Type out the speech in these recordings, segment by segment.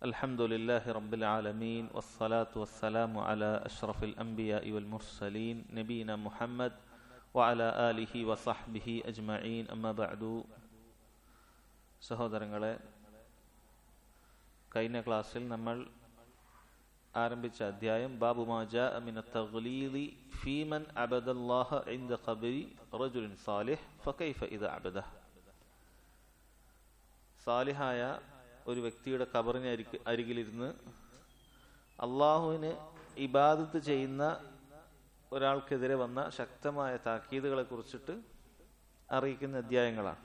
الحمد لله رب العالمين والصلاة والسلام على أشرف الأنبياء والمرسلين نبينا محمد وعلى آله وصحبه أجمعين أما بعد സഹോദരങ്ങളെ കഴിഞ്ഞ ക്ലാസ്സിൽ നമ്മൾ ആരംഭിച്ച അധ്യായം ബാബു മാജ മിന തഗ്ലീലി ഫീമൻ അബദല്ലാഹ ഇൻദ ഖബരി റജുലിൻ സാലിഹ് ഫകൈഫ ഇദ അബദഹ് സാലിഹായ ഒരു വ്യക്തിയുടെ കബറിന് അരിക് അരികിലിരുന്ന് അള്ളാഹുവിന് ഇബാദത്ത് ചെയ്യുന്ന ഒരാൾക്കെതിരെ വന്ന ശക്തമായ താക്കീതുകളെ കുറിച്ചിട്ട് അറിയിക്കുന്ന അധ്യായങ്ങളാണ്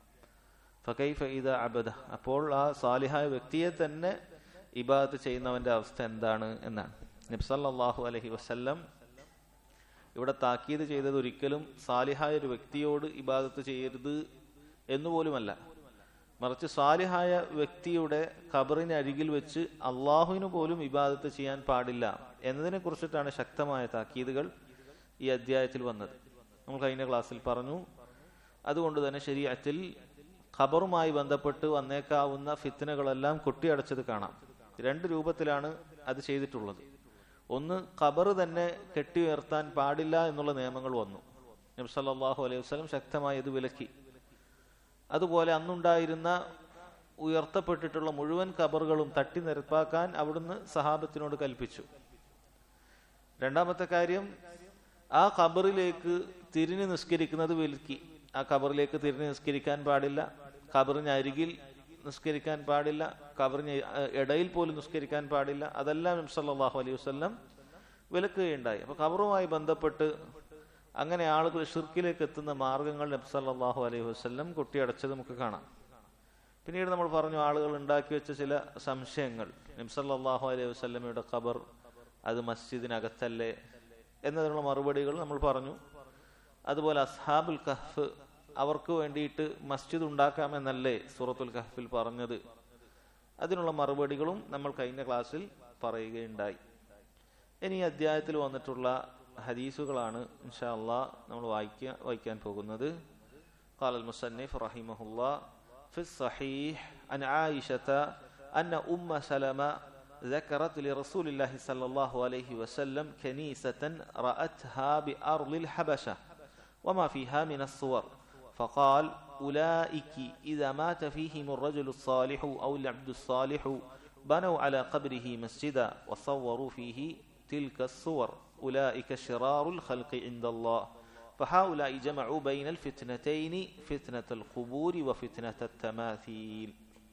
ഫകൈഫ ഇദ അബദ അപ്പോൾ ആ സാലിഹായ വ്യക്തിയെ തന്നെ ഇബാദത്ത് ചെയ്യുന്നവന്റെ അവസ്ഥ എന്താണ് എന്നാണ് നബ്സല്ലാഹു അലഹി വസ്ല്ലം ഇവിടെ താക്കീത് ചെയ്തത് ഒരിക്കലും സാലിഹായ ഒരു വ്യക്തിയോട് ഇബാദത്ത് ചെയ്യരുത് എന്നുപോലുമല്ല മറിച്ച് സാലിഹായ വ്യക്തിയുടെ ഖബറിന് അരികിൽ വെച്ച് അള്ളാഹുവിന് പോലും ഇബാദത്ത് ചെയ്യാൻ പാടില്ല എന്നതിനെ കുറിച്ചിട്ടാണ് ശക്തമായ താക്കീതുകൾ ഈ അധ്യായത്തിൽ വന്നത് നമ്മൾ കഴിഞ്ഞ ക്ലാസ്സിൽ പറഞ്ഞു അതുകൊണ്ട് തന്നെ ശരീരത്തിൽ ഖബറുമായി ബന്ധപ്പെട്ട് വന്നേക്കാവുന്ന ഫിത്തനകളെല്ലാം കൊട്ടിയടച്ചത് കാണാം രണ്ട് രൂപത്തിലാണ് അത് ചെയ്തിട്ടുള്ളത് ഒന്ന് ഖബർ തന്നെ കെട്ടിയുയർത്താൻ പാടില്ല എന്നുള്ള നിയമങ്ങൾ വന്നു നബ്സല്ലാഹു അലൈഹി വസ്ലം ശക്തമായി ഇത് വിലക്കി അതുപോലെ അന്നുണ്ടായിരുന്ന ഉയർത്തപ്പെട്ടിട്ടുള്ള മുഴുവൻ ഖബറുകളും തട്ടി നിരപ്പാക്കാൻ അവിടുന്ന് സഹാബത്തിനോട് കൽപ്പിച്ചു രണ്ടാമത്തെ കാര്യം ആ ഖബറിലേക്ക് തിരിഞ്ഞു നിസ്കരിക്കുന്നത് വിലക്കി ആ ഖബറിലേക്ക് തിരിഞ്ഞു നിസ്കരിക്കാൻ പാടില്ല ഖബറിന് അരികിൽ നിസ്കരിക്കാൻ പാടില്ല ഖബറിന് ഇടയിൽ പോലും നിസ്കരിക്കാൻ പാടില്ല അതെല്ലാം നബ്സല്ലാഹു അലൈഹി വസ്ലം വിലക്കുകയുണ്ടായി അപ്പൊ ഖബറുമായി ബന്ധപ്പെട്ട് അങ്ങനെ ആളുകൾ ഷിർക്കിലേക്ക് എത്തുന്ന മാർഗങ്ങൾ നബ്സല്ലാഹു അലൈഹി വസ്ലം കുട്ടിയടച്ചത് നമുക്ക് കാണാം പിന്നീട് നമ്മൾ പറഞ്ഞു ആളുകൾ ഉണ്ടാക്കി വെച്ച ചില സംശയങ്ങൾ നബ്സല്ലാഹു അലൈഹി വസ്ലമയുടെ ഖബർ അത് മസ്ജിദിനകത്തല്ലേ എന്നതിനുള്ള മറുപടികൾ നമ്മൾ പറഞ്ഞു അതുപോലെ അസ്ഹാബുൽ കഹ്ഫ് അവർക്ക് വേണ്ടിയിട്ട് മസ്ജിദ് ഉണ്ടാക്കാമെന്നല്ലേ സൂറത്തുൽ കഹ്ഫിൽ പറഞ്ഞത് അതിനുള്ള മറുപടികളും നമ്മൾ കഴിഞ്ഞ ക്ലാസ്സിൽ പറയുകയുണ്ടായി ഇനി ഈ അധ്യായത്തിൽ വന്നിട്ടുള്ള ഹദീസുകളാണ് ഇൻഷാ അള്ളാ നമ്മൾ വായിക്കാൻ വായിക്കാൻ പോകുന്നത് قال المصنف رحمه الله في الصحيح عن عائشة أن أم سلمة ذكرت لرسول الله صلى الله عليه وسلم كنيسة رأتها بأرض الحبشة وما فيها من الصور فقال أولئك إذا مات فيهم الرجل الصالح أو العبد الصالح بنوا على قبره مسجدا وصوروا فيه تلك الصور أولئك شرار الخلق عند الله فهؤلاء جمعوا بين الفتنتين فتنة القبور وفتنة التماثيل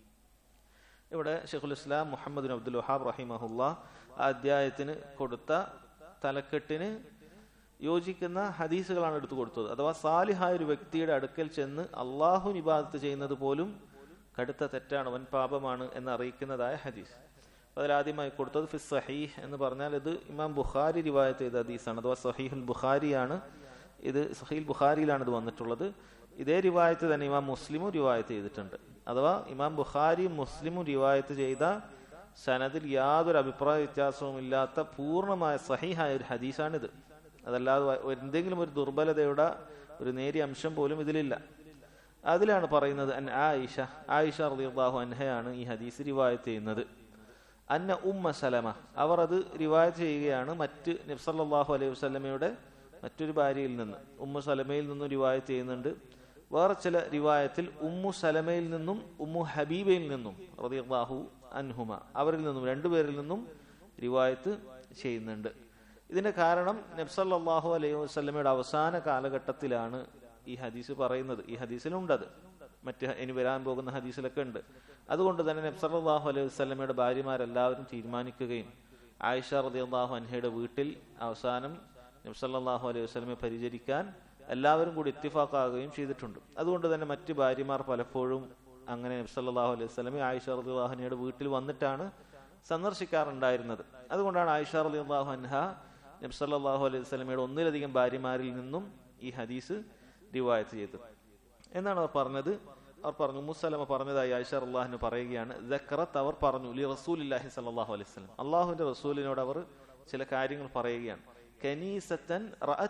ഇവിടെ ഷെഖുൽ ഇസ്ലാം മുഹമ്മദ് അബ്ദുൽ വഹാബ് റഹിമഹുല്ല ആ അധ്യായത്തിന് കൊടുത്ത തലക്കെട്ടിന് യോജിക്കുന്ന ഹദീസുകളാണ് എടുത്തു കൊടുത്തത് അഥവാ സാലിഹായ ഒരു വ്യക്തിയുടെ അടുക്കൽ ചെന്ന് അള്ളാഹു നിബാദത്ത് ചെയ്യുന്നത് പോലും കടുത്ത തെറ്റാണ് വൻ പാപമാണ് എന്ന് അറിയിക്കുന്നതായ ഹദീസ് അതിലാദ്യമായി കൊടുത്തത് ഫിസ് സഹീഹ് എന്ന് പറഞ്ഞാൽ ഇത് ഇമാം ബുഖാരി റിവായത്ത് ചെയ്ത ഹദീസാണ് അഥവാ സഹീഹുൽ ബുഖാരിയാണ് ഇത് സഹീൽ ബുഖാരിയിലാണ് ഇത് വന്നിട്ടുള്ളത് ഇതേ റിവായത്ത് തന്നെ ഇമാം മുസ്ലിമും റിവായത്ത് ചെയ്തിട്ടുണ്ട് അഥവാ ഇമാം ബുഖാരിയും മുസ്ലിമും റിവായത്ത് ചെയ്ത സനദിൽ യാതൊരു അഭിപ്രായ വ്യത്യാസവും ഇല്ലാത്ത പൂർണ്ണമായ സഹിഹായ ഒരു ഹദീസാണിത് അതല്ലാതെ എന്തെങ്കിലും ഒരു ദുർബലതയുടെ ഒരു നേരിയ അംശം പോലും ഇതിലില്ല അതിലാണ് പറയുന്നത് അൻ ആയിഷ ആയിഷ റളിയല്ലാഹു അൻഹയാണ് ഈ ഹദീസ് റിവായത്ത് ചെയ്യുന്നത് അന്ന ഉമ്മ സലമ അവർ അത് റിവായത്ത് ചെയ്യുകയാണ് മറ്റ് നബ്സല്ലാഹു അലൈഹി വസ്ലമയുടെ മറ്റൊരു ഭാര്യയിൽ നിന്ന് ഉമ്മു സലമയിൽ നിന്നും റിവായത്ത് ചെയ്യുന്നുണ്ട് വേറെ ചില റിവായത്തിൽ ഉമ്മു സലമയിൽ നിന്നും ഉമ്മു ഹബീബയിൽ നിന്നും റളിയല്ലാഹു അൻഹുമ അവരിൽ നിന്നും രണ്ടുപേരിൽ നിന്നും റിവായത്ത് ചെയ്യുന്നുണ്ട് ഇതിന്റെ കാരണം നബ്സല്ലാഹു അലൈഹി വസ്ലമയുടെ അവസാന കാലഘട്ടത്തിലാണ് ഈ ഹദീസ് പറയുന്നത് ഈ ഹദീസിലുണ്ടത് മറ്റ് ഇനി വരാൻ പോകുന്ന ഹദീസിലൊക്കെ ഉണ്ട് അതുകൊണ്ട് തന്നെ നബ്സല്ലാഹു അലൈഹി വസ്ലമയുടെ ഭാര്യമാരെല്ലാവരും തീരുമാനിക്കുകയും ആയിഷ റദിയല്ലാഹു അൻഹയുടെ വീട്ടിൽ അവസാനം നബ്സല്ലാഹു അലൈഹി വസ്ലമെ പരിചരിക്കാൻ എല്ലാവരും കൂടി ഇത്തിഫാക്കാകുകയും ചെയ്തിട്ടുണ്ട് അതുകൊണ്ട് തന്നെ മറ്റ് ഭാര്യമാർ പലപ്പോഴും അങ്ങനെ നബ്സല്ലാഹു അലൈഹി വസ്ലമെ ആയിഷ റദിയാഹുനയുടെ വീട്ടിൽ വന്നിട്ടാണ് സന്ദർശിക്കാറുണ്ടായിരുന്നത് അതുകൊണ്ടാണ് ആയിഷ റദിയാഹു അൻഹ നബ്സല്ലാഹു അലൈഹി വസ്ലമയുടെ ഒന്നിലധികം ഭാര്യമാരിൽ നിന്നും ഈ ഹദീസ് റിവായത്ത് ചെയ്തത് എന്നാണ് അവർ പറഞ്ഞത് അവർ പറഞ്ഞു മുസലമ പറഞ്ഞതായി ആയിഷ അള്ളാഹിന് പറയുകയാണ് ദക്കറത്ത് അവർ പറഞ്ഞു ലി റസൂലില്ലാഹി സല്ലാഹു അലൈഹി സ്വലം അള്ളാഹുവിന്റെ റസൂലിനോട് അവർ ചില കാര്യങ്ങൾ പറയുകയാണ് കനീസത്തൻ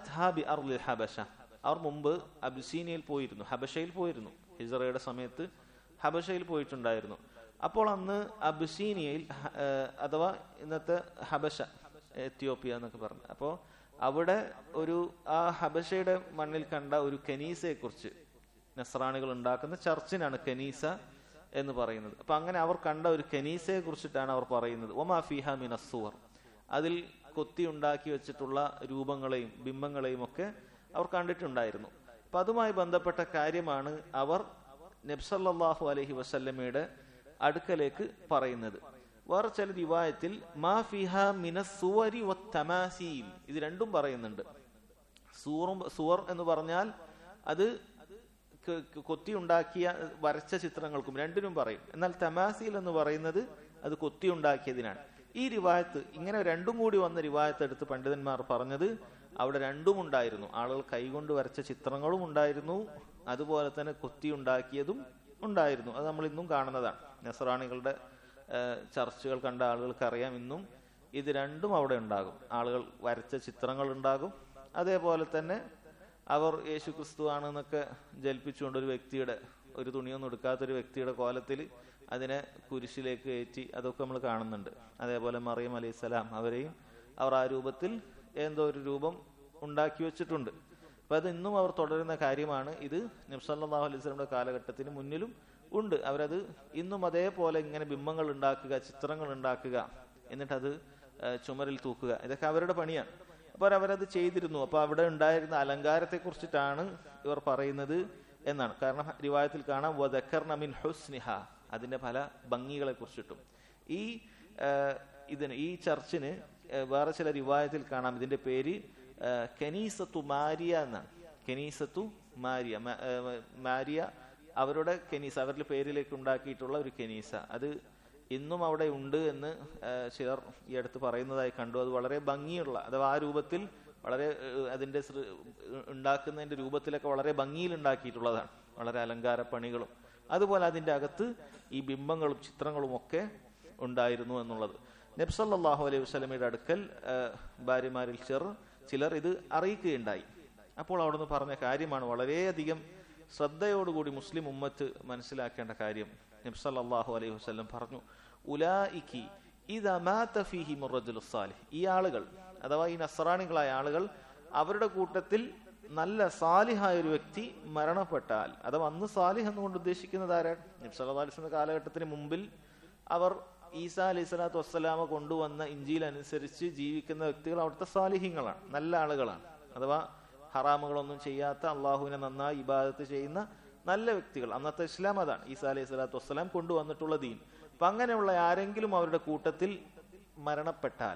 ഹബശ അവർ മുമ്പ് അബിസീനിയയിൽ പോയിരുന്നു ഹബഷയിൽ പോയിരുന്നു ഹിജറയുടെ സമയത്ത് ഹബഷയിൽ പോയിട്ടുണ്ടായിരുന്നു അപ്പോൾ അന്ന് അബിസീനിയയിൽ ഹ- ഏഹ് അഥവാ ഇന്നത്തെ ഹബശ എത്യോപ്യ എന്നൊക്കെ പറഞ്ഞു അപ്പോൾ അവിടെ ഒരു ആ ഹബശയുടെ മണ്ണിൽ കണ്ട ഒരു കനീസയെ കുറിച്ച് നസ്രാണികൾ ഉണ്ടാക്കുന്ന ചർച്ചിനാണ് കനീസ എന്ന് പറയുന്നത് അപ്പൊ അങ്ങനെ അവർ കണ്ട ഒരു കനീസയെ കുറിച്ചിട്ടാണ് അവർ പറയുന്നത് ഒമാ ഫിഹ മിനസ്സുവർ അതിൽ കൊത്തി ഉണ്ടാക്കി വെച്ചിട്ടുള്ള രൂപങ്ങളെയും ബിംബങ്ങളെയും ഒക്കെ അവർ കണ്ടിട്ടുണ്ടായിരുന്നു അപ്പൊ അതുമായി ബന്ധപ്പെട്ട കാര്യമാണ് അവർ നബ്സല്ലാഹു അലഹി വസല്ലമയുടെ അടുക്കലേക്ക് പറയുന്നത് വേറെ ചില റിവായത്തിൽ മാ ഫിഹ മിനസ്സുവരി വത്തമാസീൽ ഇത് രണ്ടും പറയുന്നുണ്ട് സൂറും സുവർ എന്ന് പറഞ്ഞാൽ അത് ക- ക- കൊത്തി ഉണ്ടാക്കിയ വരച്ച ചിത്രങ്ങൾക്കും രണ്ടിനും പറയും എന്നാൽ തമാസീൽ എന്ന് പറയുന്നത് അത് കൊത്തി ഉണ്ടാക്കിയതിനാണ് ഈ റിവായത്ത് ഇങ്ങനെ രണ്ടും കൂടി വന്ന റിവായത്ത് എടുത്ത് പണ്ഡിതന്മാർ പറഞ്ഞത് അവിടെ രണ്ടും ഉണ്ടായിരുന്നു ആളുകൾ കൈകൊണ്ട് വരച്ച ചിത്രങ്ങളും ഉണ്ടായിരുന്നു അതുപോലെ തന്നെ കൊത്തി ഉണ്ടാക്കിയതും ഉണ്ടായിരുന്നു അത് നമ്മൾ ഇന്നും കാണുന്നതാണ് നസറാണികളുടെ ഏഹ്, ചർച്ചുകൾ കണ്ട ആളുകൾക്ക് അറിയാം ഇന്നും ഇത് രണ്ടും അവിടെ ഉണ്ടാകും ആളുകൾ വരച്ച ചിത്രങ്ങൾ ഉണ്ടാകും അതേപോലെ തന്നെ അവർ യേശു ക്രിസ്തു ആണെന്നൊക്കെ ജൽപ്പിച്ചുകൊണ്ട് ഒരു വ്യക്തിയുടെ ഒരു തുണിയൊന്നും എടുക്കാത്ത ഒരു വ്യക്തിയുടെ കോലത്തിൽ അതിനെ കുരിശിലേക്ക് കയറ്റി അതൊക്കെ നമ്മൾ കാണുന്നുണ്ട് അതേപോലെ മറിയം അലൈഹി സ്വലാം അവരെയും അവർ ആ രൂപത്തിൽ എന്തോ ഒരു രൂപം ഉണ്ടാക്കി വെച്ചിട്ടുണ്ട് അപ്പൊ അത് ഇന്നും അവർ തുടരുന്ന കാര്യമാണ് ഇത് നബ്സല്ലാഹു അലൈഹി സ്വലമിന്റെ കാലഘട്ടത്തിന് മുന്നിലും ഉണ്ട് അവരത് ഇന്നും അതേപോലെ ഇങ്ങനെ ബിംബങ്ങൾ ഉണ്ടാക്കുക ചിത്രങ്ങൾ ഉണ്ടാക്കുക എന്നിട്ട് അത് ഏഹ്, ചുമരിൽ തൂക്കുക ഇതൊക്കെ അവരുടെ പണിയാണ് അപ്പോൾ അവരത് ചെയ്തിരുന്നു അപ്പോൾ അവിടെ ഉണ്ടായിരുന്ന അലങ്കാരത്തെ കുറിച്ചിട്ടാണ് ഇവർ പറയുന്നത് എന്നാണ് കാരണം റിവായത്തിൽ കാണാം വദക്കർന മിൻ ഹുസ്നിഹ അതിന്റെ പല ഭംഗികളെ കുറിച്ചിട്ടും ഈ ഏഹ്, ഇതിന് ഈ ചർച്ചിന് ഏഹ്, വേറെ ചില റിവായത്തിൽ കാണാം ഇതിന്റെ പേര് ഏഹ്, കെനീസത്തു മാരിയ എന്നാണ് കെനീസത്തു മാരിയ മ- ഏഹ്, മാരിയ അവരുടെ കെനീസ അവരുടെ പേരിലേക്ക് ഉണ്ടാക്കിയിട്ടുള്ള ഒരു കെനീസ അത് ഇന്നും അവിടെ ഉണ്ട് എന്ന് ആ, ചിലർ ഈ അടുത്ത് പറയുന്നതായി കണ്ടു അത് വളരെ ഭംഗിയുള്ള അഥവാ ആ രൂപത്തിൽ വളരെ ഏഹ്, അതിന്റെ സൃ- ഉണ്ടാക്കുന്നതിന്റെ രൂപത്തിലൊക്കെ വളരെ ഭംഗിയിൽ ഉണ്ടാക്കിയിട്ടുള്ളതാണ് വളരെ അലങ്കാര പണികളും അതുപോലെ അതിന്റെ അകത്ത് ഈ ബിംബങ്ങളും ചിത്രങ്ങളും ഒക്കെ ഉണ്ടായിരുന്നു എന്നുള്ളത് നബ്സല്ലാഹു അലൈഹി വസ്ലമയുടെ അടുക്കൽ ആ, ഭാര്യമാരിൽ ചെറു ചിലർ ഇത് അറിയിക്കുകയുണ്ടായി അപ്പോൾ അവിടുന്ന് പറഞ്ഞ കാര്യമാണ് വളരെയധികം ശ്രദ്ധയോടുകൂടി മുസ്ലിം ഉമ്മത്ത് മനസ്സിലാക്കേണ്ട കാര്യം നബ്സല്ലാഹു അലൈഹി വസ്ലം പറഞ്ഞു ഉലായിക്കി ഇദാ മാത ഫീഹിം റജുലു സാലിഹ് ഈ ആളുകൾ അഥവാ ഈ നസ്രാണികളായ ആളുകൾ അവരുടെ കൂട്ടത്തിൽ നല്ല സാലിഹായ ഒരു വ്യക്തി മരണപ്പെട്ടാൽ അഥവാ അന്ന് സാലിഹ് എന്നുകൊണ്ട് ഉദ്ദേശിക്കുന്നത് ആരാണ് നബ്സല്ലാ അലിസ്ലിന്റെ കാലഘട്ടത്തിന് മുമ്പിൽ അവർ ഈസാ അലൈഹി സ്വലാത്തു വസ്സലാമ കൊണ്ടുവന്ന ഇഞ്ചിയിൽ അനുസരിച്ച് ജീവിക്കുന്ന വ്യക്തികൾ അവിടുത്തെ സാലിഹ്യങ്ങളാണ് നല്ല ആളുകളാണ് അഥവാ ഹറാമുകളൊന്നും ചെയ്യാത്ത അള്ളാഹുവിനെ നന്നായി ഇബാദത്ത് ചെയ്യുന്ന നല്ല വ്യക്തികൾ അന്നത്തെ ഇസ്ലാം അതാണ് ഈസാ അലൈഹി സ്വലാത്തു വസ്സലാം കൊണ്ടുവന്നിട്ടുള്ള ദീൻ അപ്പൊ അങ്ങനെയുള്ള ആരെങ്കിലും അവരുടെ കൂട്ടത്തിൽ മരണപ്പെട്ടാൽ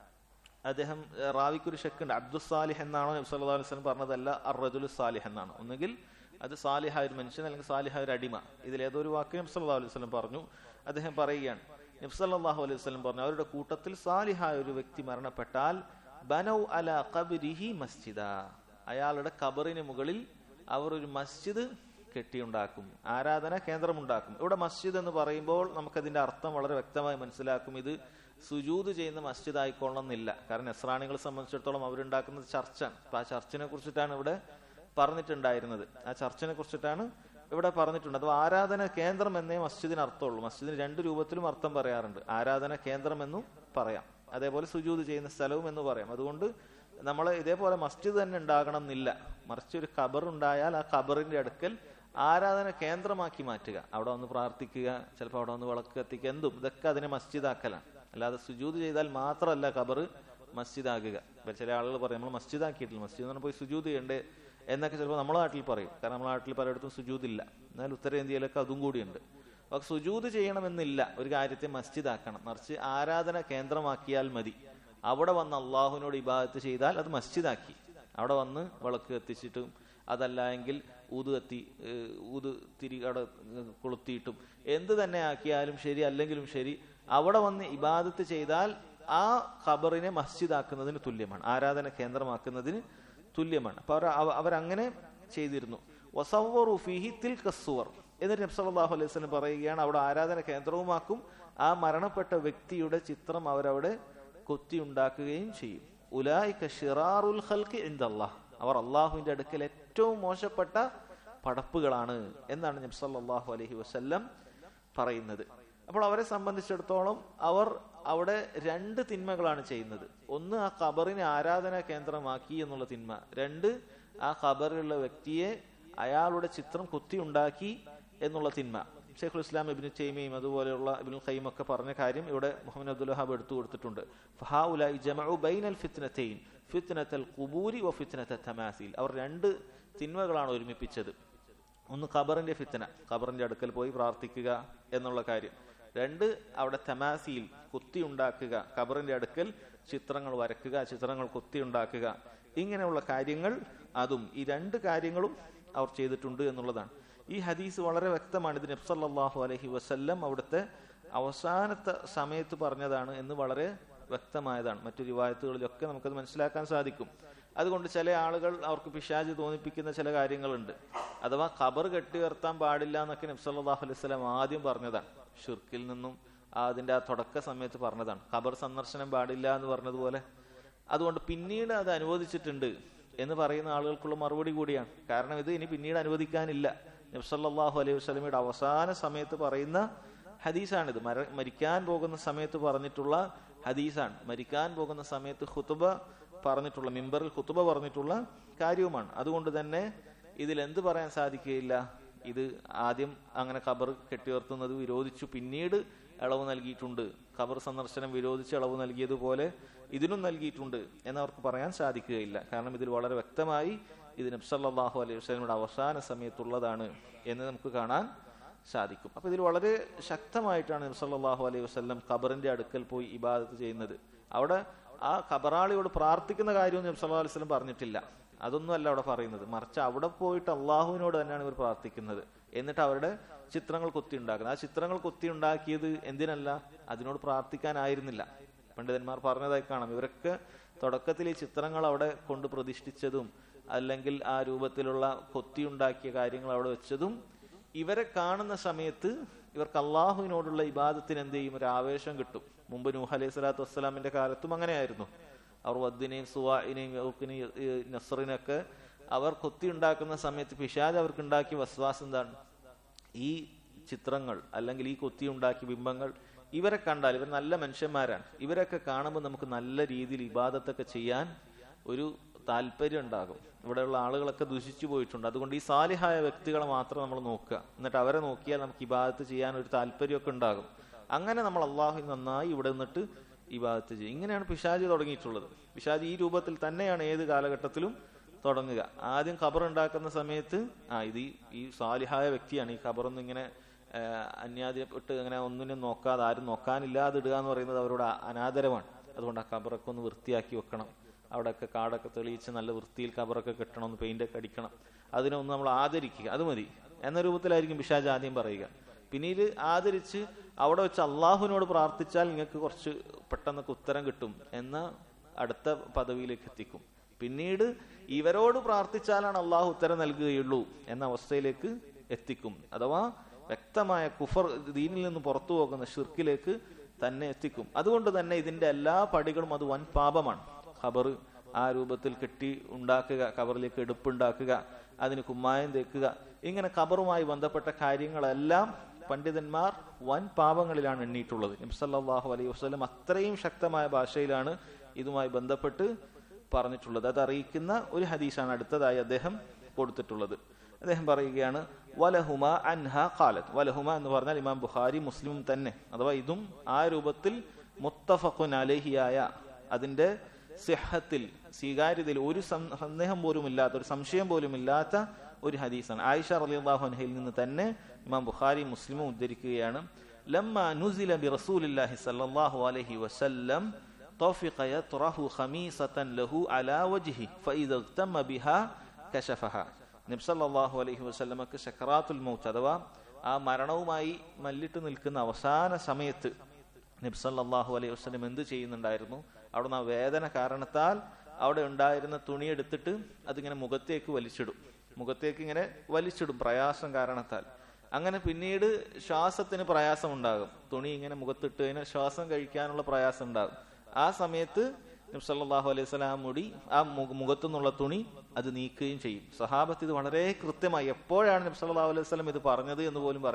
അദ്ദേഹം ഏഹ്, റാവിക്കൊരു ഷെക്കുണ്ട് അബ്ദുൽ സാലിഹ് എന്നാണോ നബി സല്ലല്ലാഹു അലൈഹി വസല്ലം പറഞ്ഞതല്ല അർറജുൽ സാലിഹ് എന്നാണ് ഒന്നുകിൽ അത് സാലിഹായ ഒരു മനുഷ്യൻ അല്ലെങ്കിൽ സാലിഹായ ഒരു അടിമ ഇതിൽ ഏതോ ഒരു വാക്ക് നബി സല്ലല്ലാഹു അലൈഹി വസല്ലം പറഞ്ഞു അദ്ദേഹം പറയുകയാണ് നബി സല്ലല്ലാഹു അലൈഹി വസല്ലം പറഞ്ഞു അവരുടെ കൂട്ടത്തിൽ സാലിഹായ ഒരു വ്യക്തി മരണപ്പെട്ടാൽ ബനൗ അല ഖബ്രിഹി മസ്ജിദ അയാളുടെ ഖബറിന് മുകളിൽ അവർ ഒരു മസ്ജിദ് കെട്ടിയുണ്ടാക്കും ആരാധന കേന്ദ്രമുണ്ടാക്കും ഇവിടെ മസ്ജിദ് എന്ന് പറയുമ്പോൾ നമുക്കതിന്റെ അർത്ഥം വളരെ വ്യക്തമായി മനസ്സിലാക്കും ഇത് സുജൂത് ചെയ്യുന്ന മസ്ജിദ് ആയിക്കൊള്ളണമെന്നില്ല കാരണം നസ്രാണികളെ സംബന്ധിച്ചിടത്തോളം അവരുണ്ടാക്കുന്നത് ചർച്ചാണ് അപ്പൊ ആ ചർച്ചിനെ കുറിച്ചിട്ടാണ് ഇവിടെ പറഞ്ഞിട്ടുണ്ടായിരുന്നത് ആ ചർച്ചിനെ കുറിച്ചിട്ടാണ് ഇവിടെ പറഞ്ഞിട്ടുണ്ട് അഥവാ ആരാധന കേന്ദ്രം എന്നേ മസ്ജിദിന് അർത്ഥമുള്ളൂ മസ്ജിദിന് രണ്ട് രൂപത്തിലും അർത്ഥം പറയാറുണ്ട് ആരാധന കേന്ദ്രം എന്നും പറയാം അതേപോലെ സുജൂത് ചെയ്യുന്ന സ്ഥലവും എന്ന് പറയാം അതുകൊണ്ട് നമ്മൾ ഇതേപോലെ മസ്ജിദ് തന്നെ ഉണ്ടാകണം എന്നില്ല മറിച്ച് ഒരു ഖബർ ഉണ്ടായാൽ ആ ഖബറിന്റെ അടുക്കൽ ആരാധന കേന്ദ്രമാക്കി മാറ്റുക അവിടെ വന്ന് പ്രാർത്ഥിക്കുക ചിലപ്പോൾ അവിടെ വന്ന് വിളക്ക് കത്തിക്കുക എന്തും ഇതൊക്കെ അതിനെ മസ്ജിദാക്കലാണ് അല്ലാതെ സുജൂത് ചെയ്താൽ മാത്രമല്ല ഖബർ മസ്ജിദാകുക ഇപ്പൊ ചില ആളുകൾ പറയും നമ്മൾ മസ്ജിദാക്കിയിട്ടില്ല മസ്ജിദ് എന്ന് പറഞ്ഞാൽ പോയി സുജൂത് ചെയ്യണ്ടേ എന്നൊക്കെ ചിലപ്പോൾ നമ്മുടെ നാട്ടിൽ പറയും കാരണം നമ്മുടെ നാട്ടിൽ പലയിടത്തും സുജൂതില്ല എന്നാൽ ഉത്തരേന്ത്യയിലൊക്കെ അതും കൂടിയുണ്ട് അപ്പൊ സുജൂത് ചെയ്യണമെന്നില്ല ഒരു കാര്യത്തെ മസ്ജിദാക്കണം മറിച്ച് ആരാധന കേന്ദ്രമാക്കിയാൽ മതി അവിടെ വന്ന് അള്ളാഹുവിനോട് ഇബാദത്ത് ചെയ്താൽ അത് മസ്ജിദാക്കി അവിടെ വന്ന് വിളക്ക് കത്തിച്ചിട്ടും അതല്ല എങ്കിൽ ഊത് കത്തി ഏഹ് ഊത് തിരി അവിടെ ഏഹ് കൊളുത്തിയിട്ടും എന്ത് തന്നെ ആക്കിയാലും ശരി അല്ലെങ്കിലും ശരി അവിടെ വന്ന് ഇബാദത്ത് ചെയ്താൽ ആ ഖബറിനെ മസ്ജിദാക്കുന്നതിന് തുല്യമാണ് ആരാധന കേന്ദ്രമാക്കുന്നതിന് തുല്യമാണ് അപ്പൊ അവർ അവ- അവരങ്ങനെ ചെയ്തിരുന്നു വസവ്വറു ഫീഹി തിൽക സുവർ എന്നിട്ട് നബി സല്ലല്ലാഹു അലൈഹി വസല്ലം പറയുകയാണ് അവിടെ ആരാധന കേന്ദ്രവുമാക്കും ആ മരണപ്പെട്ട വ്യക്തിയുടെ ചിത്രം അവരവിടെ കൊത്തി ഉണ്ടാക്കുകയും ചെയ്യും ഉലായിക ഷിറാറുൽ ഖൽഖി ഇൻദല്ലാഹ് അവർ അള്ളാഹുവിന്റെ അടുക്കൽ ഏറ്റവും മോശപ്പെട്ട പടപ്പുകളാണ് എന്നാണ് നബി സല്ലല്ലാഹു അലൈഹി വസല്ലം പറയുന്നത് അപ്പോൾ അവരെ സംബന്ധിച്ചിടത്തോളം അവർ അവിടെ രണ്ട് തിന്മകളാണ് ചെയ്യുന്നത് ഒന്ന് ആ ഖബറിനെ ആരാധനാ കേന്ദ്രമാക്കി എന്നുള്ള തിന്മ രണ്ട് ആ ഖബറിലുള്ള വ്യക്തിയെ അയാളുടെ ചിത്രം കുത്തി ഉണ്ടാക്കി എന്നുള്ള തിന്മ ഷെയ്ഖുൽ ഇസ്ലാം ഇബിന് തൈമിയും അതുപോലെയുള്ള ഇബിനുൽ ഖയ്യും ഒക്കെ പറഞ്ഞ കാര്യം ഇവിടെ മുഹമ്മദ് അബ്ദുൽ വഹാബ് എടുത്തു കൊടുത്തിട്ടുണ്ട് ഫഹാഉലായി ജമഉ ബൈനൽ ഫിത്നതൈൻ ഫിത്നത്തൽ ഖുബൂരി വ ഫിത്നത്ത തമാസീൽ അവർ രണ്ട് തിന്മകളാണ് ഒരുമിപ്പിച്ചത് ഒന്ന് ഖബറിന്റെ ഫിത്തന ഖബറിന്റെ അടുക്കൽ പോയി പ്രാർത്ഥിക്കുക എന്നുള്ള കാര്യം രണ്ട് അവിടെ തമാസിയിൽ കുത്തി ഉണ്ടാക്കുക ഖബറിന്റെ അടുക്കൽ ചിത്രങ്ങൾ വരക്കുക ചിത്രങ്ങൾ കുത്തി ഉണ്ടാക്കുക ഇങ്ങനെയുള്ള കാര്യങ്ങൾ അതും ഈ രണ്ട് കാര്യങ്ങളും അവർ ചെയ്തിട്ടുണ്ട് എന്നുള്ളതാണ് ഈ ഹദീസ് വളരെ വ്യക്തമാണ് ഇത് നബ്സല്ലാഹു അലഹി വസല്ലം അവിടുത്തെ അവസാനത്തെ സമയത്ത് പറഞ്ഞതാണ് എന്ന് വളരെ വ്യക്തമായതാണ് മറ്റു റിവായത്തുകളിലൊക്കെ നമുക്കത് മനസ്സിലാക്കാൻ സാധിക്കും അതുകൊണ്ട് ചില ആളുകൾ അവർക്ക് പിശാജ് തോന്നിപ്പിക്കുന്ന ചില കാര്യങ്ങളുണ്ട് അഥവാ ഖബർ കെട്ടി ഉയർത്താൻ പാടില്ല എന്നൊക്കെ നബ്സല്ലാഹു അലൈഹി സ്വലം ആദ്യം പറഞ്ഞതാണ് ഷിർക്കിൽ നിന്നും അതിന്റെ ആ തുടക്ക സമയത്ത് പറഞ്ഞതാണ് ഖബർ സന്ദർശനം പാടില്ല എന്ന് പറഞ്ഞതുപോലെ അതുകൊണ്ട് പിന്നീട് അത് അനുവദിച്ചിട്ടുണ്ട് എന്ന് പറയുന്ന ആളുകൾക്കുള്ള മറുപടി കൂടിയാണ് കാരണം ഇത് ഇനി പിന്നീട് അനുവദിക്കാനില്ല നബ്സല്ലാഹു അലൈഹി വസ്ലമിയുടെ അവസാന സമയത്ത് പറയുന്ന ഹദീസാണിത് മര മരിക്കാൻ പോകുന്ന സമയത്ത് പറഞ്ഞിട്ടുള്ള ഹദീസാണ് മരിക്കാൻ പോകുന്ന സമയത്ത് ഹുത്തുബ പറഞ്ഞിട്ടുള്ള മിമ്പറിൽ ഹുത്തുബ പറഞ്ഞിട്ടുള്ള കാര്യവുമാണ് അതുകൊണ്ട് തന്നെ ഇതിൽ എന്ത് പറയാൻ സാധിക്കുകയില്ല ഇത് ആദ്യം അങ്ങനെ ഖബർ കെട്ടിയുയർത്തുന്നത് വിരോധിച്ചു പിന്നീട് ഇളവ് നൽകിയിട്ടുണ്ട് ഖബർ സന്ദർശനം വിരോധിച്ച് ഇളവ് നൽകിയതുപോലെ ഇതിനും നൽകിയിട്ടുണ്ട് എന്നവർക്ക് പറയാൻ സാധിക്കുകയില്ല കാരണം ഇതിൽ വളരെ വ്യക്തമായി ഇത് നബ്സല്ലാഹു അലൈഹി വസ്ലമിയുടെ അവസാന സമയത്തുള്ളതാണ് എന്ന് നമുക്ക് കാണാൻ സാധിക്കും അപ്പൊ ഇതിൽ വളരെ ശക്തമായിട്ടാണ് നബ്സല്ലാഹു അലൈഹി വസ്ലം ഖബറിന്റെ അടുക്കൽ പോയി ഇബാദത്ത് ചെയ്യുന്നത് അവിടെ ആ ഖബറാളിയോട് പ്രാർത്ഥിക്കുന്ന കാര്യമൊന്നും നബ്സല്ലാ അലൈഹി വസ്ലം പറഞ്ഞിട്ടില്ല അതൊന്നും അല്ല അവിടെ പറയുന്നത് മറിച്ച് അവിടെ പോയിട്ട് അള്ളാഹുവിനോട് തന്നെയാണ് ഇവർ പ്രാർത്ഥിക്കുന്നത് എന്നിട്ട് അവരുടെ ചിത്രങ്ങൾ കൊത്തി ഉണ്ടാക്കുന്നത് ആ ചിത്രങ്ങൾ കൊത്തി ഉണ്ടാക്കിയത് എന്തിനല്ല അതിനോട് പ്രാർത്ഥിക്കാനായിരുന്നില്ല പണ്ഡിതന്മാർ പറഞ്ഞതായി കാണാം ഇവരൊക്കെ തുടക്കത്തിൽ ഈ ചിത്രങ്ങൾ അവിടെ കൊണ്ട് പ്രതിഷ്ഠിച്ചതും അല്ലെങ്കിൽ ആ രൂപത്തിലുള്ള കൊത്തിയുണ്ടാക്കിയ കാര്യങ്ങൾ അവിടെ വെച്ചതും ഇവരെ കാണുന്ന സമയത്ത് ഇവർക്ക് അള്ളാഹുവിനോടുള്ള ഇബാദത്തിന് എന്ത് ചെയ്യും ഒരു ആവേശം കിട്ടും മുമ്പ് നൂഹ് അലൈഹി സ്വലാത്തു വസ്സലാമിന്റെ കാലത്തും അങ്ങനെയായിരുന്നു അവർ വദ്ദിനെയും സുവാഇനെയും യൗക്കിനെയും നസറിനൊക്കെ അവർ കൊത്തി ഉണ്ടാക്കുന്ന സമയത്ത് പിശാജ് അവർക്ക് ഉണ്ടാക്കിയ വസ്വാസം എന്താണ് ഈ ചിത്രങ്ങൾ അല്ലെങ്കിൽ ഈ കൊത്തി ഉണ്ടാക്കിയ ബിംബങ്ങൾ ഇവരെ കണ്ടാൽ ഇവർ നല്ല മനുഷ്യന്മാരാണ് ഇവരൊക്കെ കാണുമ്പോൾ നമുക്ക് നല്ല രീതിയിൽ ഇബാദത്തൊക്കെ ചെയ്യാൻ ഒരു താല്പര്യം ഉണ്ടാകും ഇവിടെയുള്ള ആളുകളൊക്കെ ദുഷിച്ചു പോയിട്ടുണ്ട് അതുകൊണ്ട് ഈ സാലിഹായ വ്യക്തികളെ മാത്രം നമ്മൾ നോക്കുക എന്നിട്ട് അവരെ നോക്കിയാൽ നമുക്ക് ഇബാദത്ത് ചെയ്യാൻ ഒരു താല്പര്യമൊക്കെ ഉണ്ടാകും അങ്ങനെ നമ്മൾ അള്ളാഹു നന്നായി ഇവിടെ നിന്നിട്ട് ഇബാദത്ത് ചെയ്യും ഇങ്ങനെയാണ് പിശാജ് തുടങ്ങിയിട്ടുള്ളത് പിശാജ് ഈ രൂപത്തിൽ തന്നെയാണ് ഏത് കാലഘട്ടത്തിലും തുടങ്ങുക ആദ്യം ഖബർ ഉണ്ടാക്കുന്ന സമയത്ത് ആ ഇത് ഈ സാലിഹായ വ്യക്തിയാണ് ഈ ഖബറൊന്നും ഇങ്ങനെ അന്യാദ്യപ്പെട്ട് അങ്ങനെ ഒന്നിനും നോക്കാതെ ആരും നോക്കാനില്ലാതെ ഇടുക എന്ന് പറയുന്നത് അവരുടെ അനാദരവാണ് അതുകൊണ്ട് ആ ഖബറൊക്കെ ഒന്ന് വൃത്തിയാക്കി വെക്കണം അവിടെയൊക്കെ കാടൊക്കെ തെളിയിച്ച് നല്ല വൃത്തിയിൽ ഖബറൊക്കെ കെട്ടണം ഒന്ന് പെയിന്റൊക്കെ അടിക്കണം അതിനെ ഒന്ന് നമ്മൾ ആദരിക്കുക അത് മതി എന്ന രൂപത്തിലായിരിക്കും പിശാജ് ആദ്യം പറയുക പിന്നീട് ആദരിച്ച് അവിടെ വെച്ച് അള്ളാഹുവിനോട് പ്രാർത്ഥിച്ചാൽ നിങ്ങൾക്ക് കുറച്ച് പെട്ടെന്നൊക്കെ ഉത്തരം കിട്ടും എന്ന അടുത്ത പദവിയിലേക്ക് എത്തിക്കും പിന്നീട് ഇവരോട് പ്രാർത്ഥിച്ചാലാണ് അള്ളാഹു ഉത്തരം നൽകുകയുള്ളൂ എന്ന അവസ്ഥയിലേക്ക് എത്തിക്കും അഥവാ വ്യക്തമായ കുഫർ ദീനിൽ നിന്ന് പുറത്തു പോകുന്ന ഷിർക്കിലേക്ക് തന്നെ എത്തിക്കും അതുകൊണ്ട് തന്നെ ഇതിന്റെ എല്ലാ പടികളും അത് വൻ പാപമാണ് ഖബർ ആ രൂപത്തിൽ കെട്ടി ഉണ്ടാക്കുക ഖബറിലേക്ക് എടുപ്പുണ്ടാക്കുക അതിന് കുമ്മായം തേക്കുക ഇങ്ങനെ ഖബറുമായി ബന്ധപ്പെട്ട കാര്യങ്ങളെല്ലാം പണ്ഡിതന്മാർ വൻ പാപങ്ങളിലാണ് എണ്ണിയിട്ടുള്ളത് നബ്സല്ലാഹു അലൈഹി വസ്ലം അത്രയും ശക്തമായ ഭാഷയിലാണ് ഇതുമായി ബന്ധപ്പെട്ട് പറഞ്ഞിട്ടുള്ളത് അത് അറിയിക്കുന്ന ഒരു ഹദീസാണ് അടുത്തതായി അദ്ദേഹം കൊടുത്തിട്ടുള്ളത് അദ്ദേഹം പറയുകയാണ് വലഹുമ അൻഹ ഖാലത്ത് വലഹുമ എന്ന് പറഞ്ഞാൽ ഇമാം ബുഖാരി മുസ്ലിം തന്നെ അഥവാ ഇതും ആ രൂപത്തിൽ മുത്തഫഖുൻ അലഹിയായ അതിന്റെ സിഹത്തിൽ സ്വീകാര്യതയിൽ ഒരു സന്ദേഹം പോലും ഇല്ലാത്ത ഒരു സംശയം പോലും ഇല്ലാത്ത ഒരു ഹദീസാണ് ആയിഷ റളിയല്ലാഹു അൻഹയിൽ നിന്ന് തന്നെ ഇമാം ബുഖാരി മുസ്ലിമും ഉദ്ധരിക്കുകയാണ് ലമ്മ നുസില ബി റസൂലില്ലാഹി സല്ലല്ലാഹു അലൈഹി വസല്ലം طفق يطرح خميصة له على وجهه فإذا اغتم بها كشفها നബ്സല്ലാഹു അലൈഹി വസ്ലമക്ക് ഷക്കറാത്തുൽ മൗത്ത് അഥവാ ആ മരണവുമായി മല്ലിട്ട് നിൽക്കുന്ന അവസാന സമയത്ത് നബ്സല്ലാഹു അലൈഹി വസ്ലം എന്ത് ചെയ്യുന്നുണ്ടായിരുന്നു അവിടുന്ന് ആ വേദന കാരണത്താൽ അവിടെ ഉണ്ടായിരുന്ന തുണി എടുത്തിട്ട് അതിങ്ങനെ മുഖത്തേക്ക് വലിച്ചിടും മുഖത്തേക്ക് ഇങ്ങനെ വലിച്ചിടും പ്രയാസം കാരണത്താൽ അങ്ങനെ പിന്നീട് ശ്വാസത്തിന് പ്രയാസം ഉണ്ടാകും തുണി ഇങ്ങനെ മുഖത്തിട്ട് കഴിഞ്ഞാൽ ശ്വാസം കഴിക്കാനുള്ള പ്രയാസം ഉണ്ടാകും ആ സമയത്ത് നബ്സല്ലാഹു അലൈഹി സ്വലാം മുടി ആ മുഖത്തു നിന്നുള്ള തുണി അത് നീക്കുകയും ചെയ്യും സഹാബത്ത് ഇത് വളരെ കൃത്യമായി എപ്പോഴാണ് നബ്സല്ലാഹു അലൈഹി സ്വലം ഇത് പറഞ്ഞത് എന്ന് പോലും പറയാം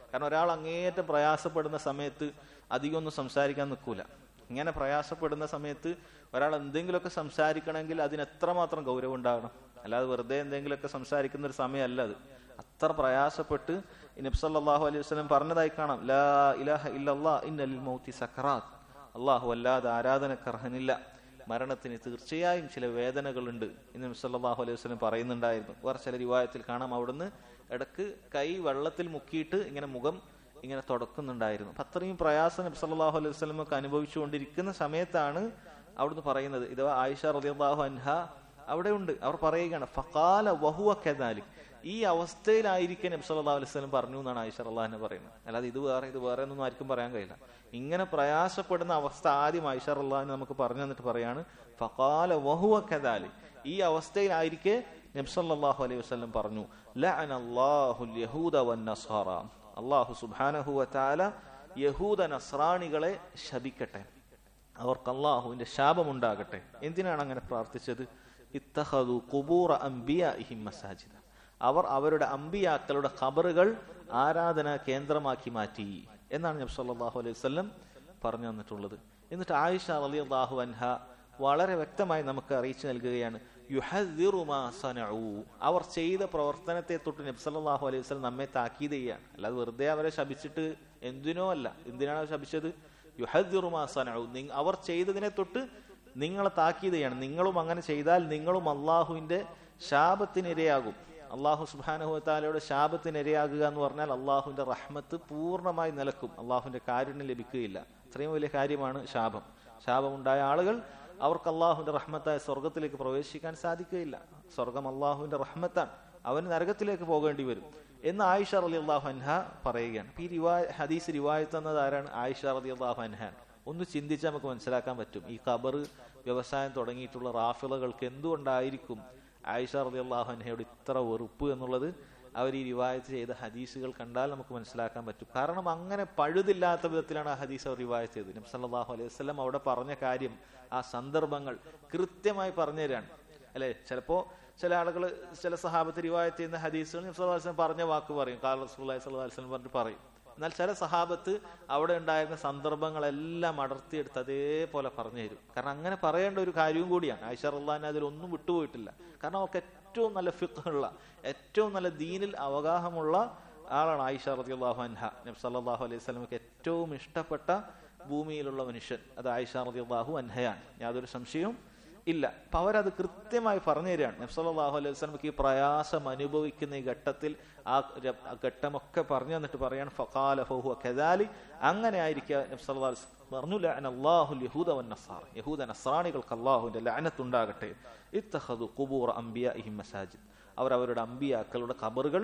കാരണം ഒരാൾ അങ്ങേയറ്റം പ്രയാസപ്പെടുന്ന സമയത്ത് അധികം ഒന്നും സംസാരിക്കാൻ നിൽക്കൂല ഇങ്ങനെ പ്രയാസപ്പെടുന്ന സമയത്ത് ഒരാൾ എന്തെങ്കിലുമൊക്കെ സംസാരിക്കണമെങ്കിൽ അതിന് എത്രമാത്രം ഗൗരവം ഉണ്ടാകണം അല്ലാതെ വെറുതെ എന്തെങ്കിലുമൊക്കെ സംസാരിക്കുന്ന ഒരു സമയമല്ല അത് അത്ര പ്രയാസപ്പെട്ട് നബ്സല്ലാഹു അലൈഹി വസ്ലം പറഞ്ഞതായി കാണാം ലാ ഇലാഹ ഇല്ലല്ലാ ഇന്നൽ മൗത്തി സക്കറാത്ത് അള്ളാഹു അല്ലാതെ ആരാധനക്കർഹനില്ല മരണത്തിന് തീർച്ചയായും ചില വേദനകളുണ്ട് എന്ന് നബ്സല്ലാഹു അലൈഹി വസ്ലം പറയുന്നുണ്ടായിരുന്നു വേറെ ചില രൂപായത്തിൽ കാണാം അവിടുന്ന് ഇടക്ക് കൈ വെള്ളത്തിൽ മുക്കിയിട്ട് ഇങ്ങനെ മുഖം ഇങ്ങനെ തുടക്കുന്നുണ്ടായിരുന്നു അപ്പൊ അത്രയും പ്രയാസം നബി സല്ലല്ലാഹു അലൈഹി വസല്ലമക്ക് അനുഭവിച്ചുകൊണ്ടിരിക്കുന്ന സമയത്താണ് അവിടുന്ന് പറയുന്നത് ഇത് ആയിഷ റളിയല്ലാഹു അൻഹ അവിടെ ഉണ്ട് അവർ പറയുകയാണ് ഫഖാല വഹുവ കദാലിക് ഈ അവസ്ഥയിലായിരിക്കും നബി സല്ലല്ലാഹു അലൈഹി വസല്ലം പറഞ്ഞു എന്നാണ് ആയിഷ റളിയല്ലാഹു പറയുന്നത് അല്ലാതെ ഇത് വേറെ ഇത് വേറെ എന്നൊന്നും ആർക്കും പറയാൻ കഴിയില്ല ഇങ്ങനെ പ്രയാസപ്പെടുന്ന അവസ്ഥ ആദ്യം ആയിഷ റളിയല്ലാഹു നമുക്ക് പറഞ്ഞു തന്നിട്ട് പറയാണ് ഫഖാല വഹുവ കദാലിക് ഈ അവസ്ഥയിലായിരിക്കെ നബി സല്ലല്ലാഹു അലൈഹി വസല്ലം പറഞ്ഞു ലഅനല്ലാഹുൽ യഹൂദ വന്നസാറ അള്ളാഹു സുബാനഹു വത്താല യഹൂദ നസ്രാണികളെ ശപിക്കട്ടെ അവർക്ക് അള്ളാഹുവിന്റെ ശാപമുണ്ടാകട്ടെ എന്തിനാണ് അങ്ങനെ പ്രാർത്ഥിച്ചത് ഇത്തഹദു കുബൂറ അംബിയാഹിം മസാജിദ അവർ അവരുടെ അമ്പിയാക്കളുടെ ഖബറുകൾ ആരാധനാ കേന്ദ്രമാക്കി മാറ്റി എന്നാണ് നബി സല്ലല്ലാഹു അലൈഹി വസല്ലം പറഞ്ഞു തന്നിട്ടുള്ളത് എന്നിട്ട് ആയിഷ റളിയല്ലാഹു അൻഹ വളരെ വ്യക്തമായി നമുക്ക് അറിയിച്ചു നൽകുകയാണ് യുഹദ്ദിറു മാ സനഉ അവർ ചെയ്ത പ്രവർത്തനത്തെ തൊട്ട് നബി സല്ലല്ലാഹു അലൈഹി വസല്ലം നമ്മെ താക്കീത് ചെയ്യാണ് അല്ലാതെ വെറുതെ അവരെ ശപിച്ചിട്ട് എന്തിനോ അല്ല എന്തിനാണ് അവർ ശപിച്ചത് യുഹദ്ദിറു മാ സനഉ അവർ ചെയ്തതിനെ തൊട്ട് നിങ്ങളെ താക്കീത് ചെയ്യാണ് നിങ്ങളും അങ്ങനെ ചെയ്താൽ നിങ്ങളും അള്ളാഹുവിന്റെ ശാപത്തിനിരയാകും അള്ളാഹു സുബാനുഹത്താലയുടെ ശാപത്തിനിരയാകുക എന്ന് പറഞ്ഞാൽ അള്ളാഹുവിന്റെ റഹ്മത്ത് പൂർണ്ണമായി നിലക്കും അള്ളാഹുവിന്റെ കാരുണ്യം ലഭിക്കുകയില്ല അത്രയും വലിയ കാര്യമാണ് ശാപം ശാപമുണ്ടായ ആളുകൾ അവർക്ക് അള്ളാഹുവിന്റെ റഹ്മത്തായ സ്വർഗത്തിലേക്ക് പ്രവേശിക്കാൻ സാധിക്കുകയില്ല സ്വർഗം അള്ളാഹുവിന്റെ റഹ്മത്താണ് അവന് നരകത്തിലേക്ക് പോകേണ്ടി വരും എന്ന് ആയിഷ റലി അള്ളാഹു അൻഹ പറയുകയാണ് ഈ റിവായ ഹദീസ് റിവായത്ത് എന്നത് ആരാണ് ആയിഷ റലി അള്ളാഹു അൻഹ ഒന്ന് ചിന്തിച്ചാൽ നമുക്ക് മനസ്സിലാക്കാൻ പറ്റും ഈ ഖബർ വ്യവസായം തുടങ്ങിയിട്ടുള്ള റാഫിളകൾക്ക് എന്തുകൊണ്ടായിരിക്കും ആയിഷ റലി അള്ളാഹു അൻഹയോട് ഇത്ര വെറുപ്പ് എന്നുള്ളത് അവർ ഈ റിവായത്ത് ചെയ്ത ഹദീസുകൾ കണ്ടാൽ നമുക്ക് മനസ്സിലാക്കാൻ പറ്റും കാരണം അങ്ങനെ പഴുതില്ലാത്ത വിധത്തിലാണ് ആ ഹദീസ് അവർ റിവായത്ത് ചെയ്തത് നബി സല്ലല്ലാഹു അലൈഹി വസല്ലം അവിടെ പറഞ്ഞ കാര്യം ആ സന്ദർഭങ്ങൾ കൃത്യമായി പറഞ്ഞു തരാണ് അല്ലെ ചിലപ്പോ ചില ആളുകൾ ചില സഹാബത്ത് റിവായത്ത് ചെയ്യുന്ന ഹദീസുകൾ നബി സല്ലല്ലാഹു അലൈഹി വസല്ലം പറഞ്ഞ വാക്ക് പറയും കാൽ റസൂലുള്ളാഹി സ്വല്ലല്ലാഹു അലൈഹി വസല്ലം പറഞ്ഞിട്ട് പറയും എന്നാൽ ചില സഹാബത്ത് അവിടെ ഉണ്ടായിരുന്ന സന്ദർഭങ്ങളെല്ലാം അടർത്തിയെടുത്ത് അതേപോലെ പറഞ്ഞു തരും കാരണം അങ്ങനെ പറയേണ്ട ഒരു കാര്യവും കൂടിയാണ് ആയിഷ റഹ്ലാൻ അതിലൊന്നും വിട്ടുപോയിട്ടില്ല കാരണം അവർക്ക് ഏറ്റവും നല്ല ഫിഖുള്ള ഏറ്റവും നല്ല ദീനിൽ അവഗാഹമുള്ള ആളാണ് ആയിഷ റളിയല്ലാഹു അൻഹ നബി സല്ലല്ലാഹു അലൈഹി വസല്ലമക്ക് ഏറ്റവും ഇഷ്ടപ്പെട്ട ഭൂമിയിലുള്ള മനുഷ്യൻ അത് ആയിഷ റളിയല്ലാഹു അൻഹയാണ് യാതൊരു സംശയവും ഇല്ല അപ്പൊ അവരത് കൃത്യമായി പറഞ്ഞു തരികയാണ് നബ്സല്ലാഹു അലൈഹി വസ്ലമക്ക് ഈ പ്രയാസം അനുഭവിക്കുന്ന ഈ ഘട്ടത്തിൽ ആ ഘട്ടമൊക്കെ പറഞ്ഞു തന്നിട്ട് പറയാണ് ഫഖാല ഫഹുവ കദാലി അങ്ങനെ ആയിരിക്കുക നബ്സല്ലാ പറഞ്ഞു അള്ളാഹുൽ യഹൂദ വന്നസാർ യഹൂദ നസ്രാണികൾക്ക് അള്ളാഹുവിന്റെ ലഅനത്തുണ്ടാകട്ടെ ഇത്തഹദു ഖുബൂർ അംബിയാഇഹിം മസാജിദ് അവർ അവരുടെ അമ്പിയാക്കളുടെ ഖബറുകൾ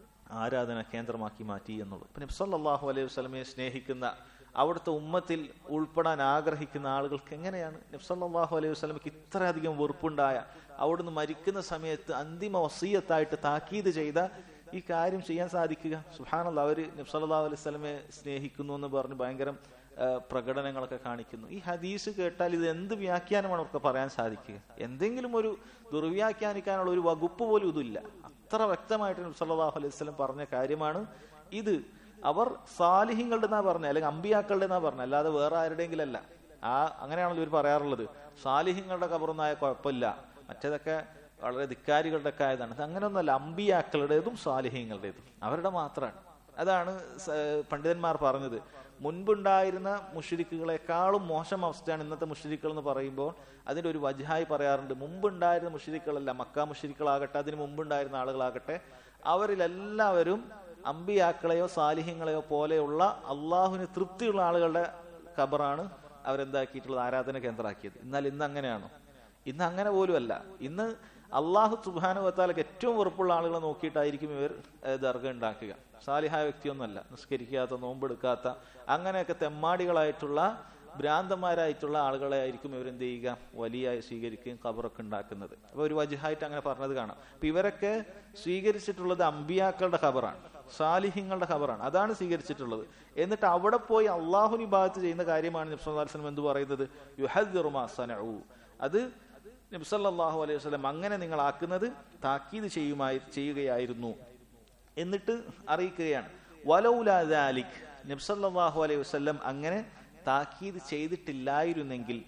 ആരാധന കേന്ദ്രമാക്കി മാറ്റി എന്നുള്ളത് പിന്നെ സല്ലല്ലാഹു അലൈഹി വസല്ലമയെ സ്നേഹിക്കുന്ന അവിടുത്തെ ഉമ്മത്തിൽ ഉൾപ്പെടാൻ ആഗ്രഹിക്കുന്ന ആളുകൾക്ക് എങ്ങനെയാണ് നബ്സല്ലാഹു അലൈഹി വസ്ലമക്ക് ഇത്രയധികം വെറുപ്പുണ്ടായ അവിടുന്ന് മരിക്കുന്ന സമയത്ത് അന്തിമ വസീയത്തായിട്ട് താക്കീത് ചെയ്ത ഈ കാര്യം ചെയ്യാൻ സാധിക്കുക സുഹാനല്ല അവര് നബ്സല്ലാഹു അലൈഹി സ്വലമെ സ്നേഹിക്കുന്നു എന്ന് പറഞ്ഞ് ഭയങ്കര പ്രകടനങ്ങളൊക്കെ കാണിക്കുന്നു ഈ ഹദീസ് കേട്ടാൽ ഇത് എന്ത് വ്യാഖ്യാനമാണ് അവർക്ക് പറയാൻ സാധിക്കുക എന്തെങ്കിലും ഒരു ദുർവ്യാഖ്യാനിക്കാനുള്ള ഒരു വകുപ്പ് പോലും ഇതില്ല അത്ര വ്യക്തമായിട്ട് നബ്സല്ലാഹു അലൈഹി സ്വലം പറഞ്ഞ കാര്യമാണ് ഇത് അവർ സാലിഹിങ്ങളുടെ എന്നാ പറഞ്ഞ അല്ലെങ്കിൽ അമ്പിയാക്കളുടെ എന്നാ പറഞ്ഞ അല്ലാതെ വേറെ ആരുടെയെങ്കിലും അല്ല ആ അങ്ങനെയാണല്ലോ ഇവർ പറയാറുള്ളത് സാലിഹിങ്ങളുടെ കബറൊന്നായ കുഴപ്പമില്ല മറ്റേതൊക്കെ വളരെ ധിക്കാരികളുടെ ഒക്കെ ആയതാണ് ഇത് അങ്ങനെയൊന്നുമല്ല അമ്പിയാക്കളുടേതും സാലിഹ്യങ്ങളുടേതും അവരുടെ മാത്രമാണ് അതാണ് പണ്ഡിതന്മാർ പറഞ്ഞത് മുൻപുണ്ടായിരുന്ന മുഷരിക്കുകളെക്കാളും മോശം അവസ്ഥയാണ് ഇന്നത്തെ മുഷരിക്കൾ എന്ന് പറയുമ്പോൾ അതിന്റെ ഒരു വജഹായി പറയാറുണ്ട് മുമ്പുണ്ടായിരുന്ന മുഷരിക്കളല്ല മക്ക മുഷരിക്കളാകട്ടെ അതിന് മുമ്പുണ്ടായിരുന്ന ആളുകളാകട്ടെ അവരിലെല്ലാവരും അമ്പിയാക്കളെയോ സാലിഹ്യങ്ങളെയോ പോലെയുള്ള അള്ളാഹുവിന് തൃപ്തിയുള്ള ആളുകളുടെ ഖബറാണ് അവരെന്താക്കിയിട്ടുള്ളത് ആരാധന കേന്ദ്രമാക്കിയത് എന്നാൽ ഇന്ന് അങ്ങനെയാണോ ഇന്ന് അങ്ങനെ പോലുമല്ല ഇന്ന് അള്ളാഹു സുബാനു വത്താലക്ക് ഏറ്റവും വെറുപ്പുള്ള ആളുകളെ നോക്കിയിട്ടായിരിക്കും ഇവർ ദർഗ ഉണ്ടാക്കുക സാലിഹായ വ്യക്തിയൊന്നുമല്ല നിസ്കരിക്കാത്ത നോമ്പെടുക്കാത്ത അങ്ങനെയൊക്കെ തെമ്മാടികളായിട്ടുള്ള ഭ്രാന്തന്മാരായിട്ടുള്ള ആളുകളെ ആയിരിക്കും ഇവർ എന്ത് ചെയ്യുക വലിയായി സ്വീകരിക്കുകയും ഖബറൊക്കെ ഉണ്ടാക്കുന്നത് അപ്പൊ ഒരു വജുഹായിട്ട് അങ്ങനെ പറഞ്ഞത് കാണാം അപ്പൊ ഇവരൊക്കെ സ്വീകരിച്ചിട്ടുള്ളത് അമ്പിയാക്കളുടെ ഖബറാണ് സാലിഹ്യങ്ങളുടെ ഖബറാണ് അതാണ് സ്വീകരിച്ചിട്ടുള്ളത് എന്നിട്ട് അവിടെ പോയി അള്ളാഹുനി ഭാഗത്ത് ചെയ്യുന്ന കാര്യമാണ് നബ്സുല്ലാസ്ലം എന്ത് പറയുന്നത് യുഹദ്റുമാസനു അത് നബ്സല്ലാഹു അലൈഹി വസ്ലം അങ്ങനെ നിങ്ങൾ ആക്കുന്നത് താക്കീത് ചെയ്യുമായി ചെയ്യുകയായിരുന്നു എന്നിട്ട് അറിയിക്കുകയാണ് വലൗലാലിക് നബ്സല്ലാഹു അലൈഹി വസ്ല്ലം അങ്ങനെ താക്കീത് ചെയ്തിട്ടില്ലായിരുന്നെങ്കിൽ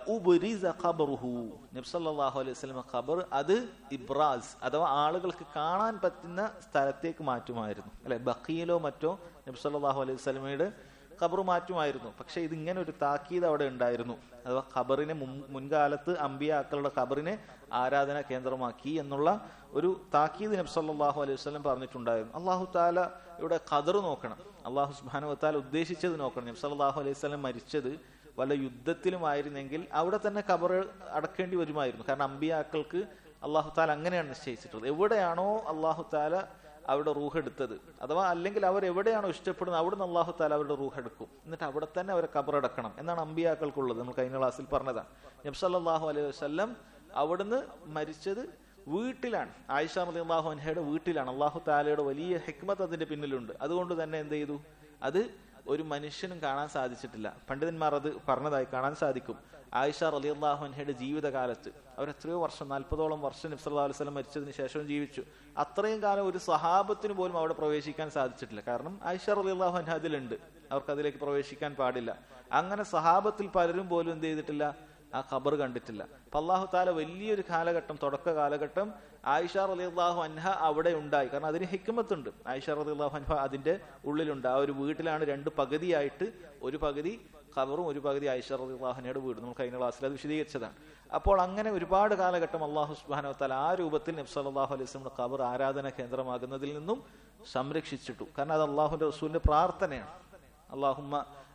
നബ്സല്ലാഹു അലൈഹി വസ്ലം ഖബർ അത് ഇബ്രാസ് അഥവാ ആളുകൾക്ക് കാണാൻ പറ്റുന്ന സ്ഥലത്തേക്ക് മാറ്റുമായിരുന്നു അല്ലെ ബക്കീലോ മറ്റോ നബ്സല്ലാഹു അലൈഹി വസ്ലമയുടെ ഖബർ മാറ്റുമായിരുന്നു പക്ഷെ ഇതിങ്ങനെ ഒരു താക്കീത് അവിടെ ഉണ്ടായിരുന്നു അഥവാ ഖബറിനെ മുൻകാലത്ത് അമ്പിയാക്കളുടെ ഖബറിനെ ആരാധന കേന്ദ്രമാക്കി എന്നുള്ള ഒരു താക്കീത് നബ്സല്ലാഹു അലൈഹി വസ്ലം പറഞ്ഞിട്ടുണ്ടായിരുന്നു അള്ളാഹു താല ഇവിടെ ഖദർ നോക്കണം അള്ളാഹു സുബാനു താല ഉദ്ദേശിച്ചത് നോക്കണം നബ്സല്ലാഹു അലൈഹി വസ്ലം മരിച്ചത് വല്ല യുദ്ധത്തിലുമായിരുന്നെങ്കിൽ അവിടെ തന്നെ ഖബർ അടക്കേണ്ടി വരുമായിരുന്നു കാരണം അമ്പിയാക്കൾക്ക് അള്ളാഹു താല അങ്ങനെയാണ് നിശ്ചയിച്ചിട്ടുള്ളത് എവിടെയാണോ അള്ളാഹു താല അവരുടെ റൂഹ് എടുത്തത് അഥവാ അല്ലെങ്കിൽ അവർ എവിടെയാണോ ഇഷ്ടപ്പെടുന്നത് അവിടെ നിന്ന് അള്ളാഹു താല അവരുടെ റൂഹ് എടുക്കും എന്നിട്ട് അവിടെ തന്നെ അവരെ കബറടക്കണം എന്നാണ് അമ്പിയാക്കൾക്കുള്ളത് നമ്മൾ കഴിഞ്ഞ ക്ലാസ്സിൽ പറഞ്ഞതാണ് നബ്സല്ലാഹു അലൈഹി വസ്ലം അവിടുന്ന് മരിച്ചത് വീട്ടിലാണ് ആയിഷ റലി അള്ളാഹു അൻഹയുടെ വീട്ടിലാണ് അള്ളാഹു താലയുടെ വലിയ ഹെക്മത്ത് അതിന്റെ പിന്നിലുണ്ട് അതുകൊണ്ട് തന്നെ എന്ത് ചെയ്തു അത് ഒരു മനുഷ്യനും കാണാൻ സാധിച്ചിട്ടില്ല പണ്ഡിതന്മാർ അത് പറഞ്ഞതായി കാണാൻ സാധിക്കും ആയിഷ റലി അള്ളാഹു അൻഹയുടെ ജീവിതകാലത്ത് അവർ എത്രയോ വർഷം നാൽപ്പതോളം വർഷം നബ്സല്ലാ അലൈഹി സ്വലം മരിച്ചതിന് ശേഷം ജീവിച്ചു അത്രയും കാലം ഒരു സഹാബത്തിന് പോലും അവിടെ പ്രവേശിക്കാൻ സാധിച്ചിട്ടില്ല കാരണം ആയിഷ റലി അള്ളാഹു അൻഹ അതിലുണ്ട് അവർക്ക് അതിലേക്ക് പ്രവേശിക്കാൻ പാടില്ല അങ്ങനെ സഹാബത്തിൽ പലരും പോലും എന്ത് ചെയ്തിട്ടില്ല ആ ഖബർ കണ്ടിട്ടില്ല അപ്പൊ അള്ളാഹു താല വലിയൊരു കാലഘട്ടം തുടക്ക കാലഘട്ടം ആയിഷ റലി അള്ളാഹു അൻഹ അവിടെ ഉണ്ടായി കാരണം അതിന് ഹിക്മത്തുണ്ട് ആയിഷ റലി അള്ളാഹു അൻഹ അതിന്റെ ഉള്ളിലുണ്ട് ആ ഒരു വീട്ടിലാണ് രണ്ട് പകുതിയായിട്ട് ഒരു പകുതി ഖബറും ഒരു പകുതി ആയിഷ റലി അള്ളാഹുനയുടെ വീട് നമ്മൾ കഴിഞ്ഞ ക്ലാസ്സിൽ അത് വിശദീകരിച്ചതാണ് അപ്പോൾ അങ്ങനെ ഒരുപാട് കാലഘട്ടം അള്ളാഹു സുബാനോ താല ആ രൂപത്തിൽ നബ്സല്ലാഹു അലൈഹി സ്വലമിന്റെ ഖബർ ആരാധന കേന്ദ്രമാകുന്നതിൽ നിന്നും സംരക്ഷിച്ചിട്ടു കാരണം അത് അള്ളാഹുന്റെ റസൂലിന്റെ പ്രാർത്ഥനയാണ് അള്ളാഹുമ്മ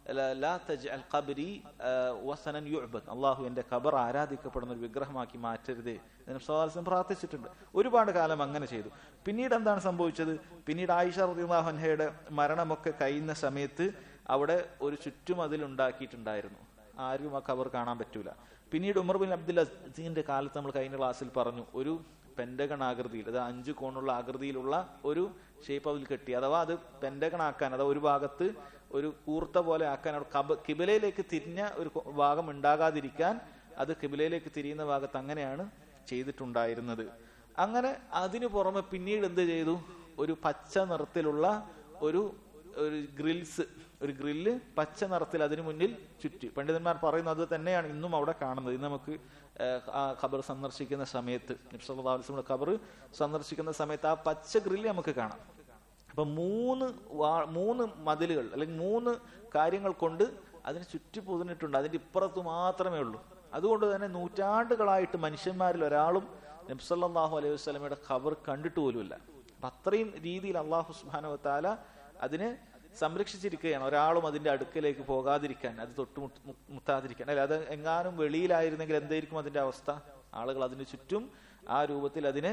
അള്ളാഹു എന്റെ ഖബർ ആരാധിക്കപ്പെടുന്ന ഒരു വിഗ്രഹമാക്കി മാറ്റരുതേ എന്ന് പ്രാർത്ഥിച്ചിട്ടുണ്ട് ഒരുപാട് കാലം അങ്ങനെ ചെയ്തു പിന്നീട് എന്താണ് സംഭവിച്ചത് പിന്നീട് ആയിഷ റദിഹയുടെ മരണമൊക്കെ കഴിയുന്ന സമയത്ത് അവിടെ ഒരു ചുറ്റുമതിൽ ഉണ്ടാക്കിയിട്ടുണ്ടായിരുന്നു ആരും ആ ഖബർ കാണാൻ പറ്റൂല പിന്നീട് ഉമർ ബിൻ അബ്ദുൽ അസീന്റെ കാലത്ത് നമ്മൾ കഴിഞ്ഞ ക്ലാസ്സിൽ പറഞ്ഞു ഒരു പെൻഡഗൺ ആകൃതിയിൽ അത് അഞ്ചു കോണുള്ള ആകൃതിയിലുള്ള ഒരു ഷേപ്പ് അതിൽ കെട്ടി അഥവാ അത് പെൻഡഗൺ ആക്കാൻ അഥവാ ഒരു ഭാഗത്ത് ഒരു കൂർത്ത പോലെ ആക്കാൻ അവിടെ കബ കിബിലയിലേക്ക് തിരിഞ്ഞ ഒരു ഭാഗം ഉണ്ടാകാതിരിക്കാൻ അത് കിബിലയിലേക്ക് തിരിയുന്ന ഭാഗത്ത് അങ്ങനെയാണ് ചെയ്തിട്ടുണ്ടായിരുന്നത് അങ്ങനെ അതിനു പുറമെ പിന്നീട് എന്ത് ചെയ്തു ഒരു പച്ച നിറത്തിലുള്ള ഒരു ഒരു ഗ്രിൽസ് ഒരു ഗ്രില്ല് പച്ച നിറത്തിൽ അതിനു മുന്നിൽ ചുറ്റി പണ്ഡിതന്മാർ പറയുന്നത് തന്നെയാണ് ഇന്നും അവിടെ കാണുന്നത് ഇന്ന് നമുക്ക് ആ ഖബർ സന്ദർശിക്കുന്ന സമയത്ത് നിബ്സല്ലാസ്ലമിന്റെ ഖബർ സന്ദർശിക്കുന്ന സമയത്ത് ആ പച്ച ഗ്രില്ല് നമുക്ക് കാണാം അപ്പൊ മൂന്ന് മൂന്ന് മതിലുകൾ അല്ലെങ്കിൽ മൂന്ന് കാര്യങ്ങൾ കൊണ്ട് അതിന് ചുറ്റി പൊതിഞ്ഞിട്ടുണ്ട് അതിന്റെ ഇപ്പുറത്ത് മാത്രമേ ഉള്ളൂ അതുകൊണ്ട് തന്നെ നൂറ്റാണ്ടുകളായിട്ട് മനുഷ്യന്മാരിൽ ഒരാളും നബ്സല്ലാഹു അലൈഹി വസ്ലമയുടെ ഖബർ കണ്ടിട്ട് പോലുമില്ല അപ്പൊ അത്രയും രീതിയിൽ അള്ളാഹു സുബാനു താല അതിനെ സംരക്ഷിച്ചിരിക്കുകയാണ് ഒരാളും അതിന്റെ അടുക്കലേക്ക് പോകാതിരിക്കാൻ അത് തൊട്ട് മുത്താതിരിക്കാൻ അല്ലെ അത് എങ്ങാനും വെളിയിലായിരുന്നെങ്കിൽ എന്തായിരിക്കും അതിന്റെ അവസ്ഥ ആളുകൾ അതിന് ചുറ്റും ആ രൂപത്തിൽ അതിനെ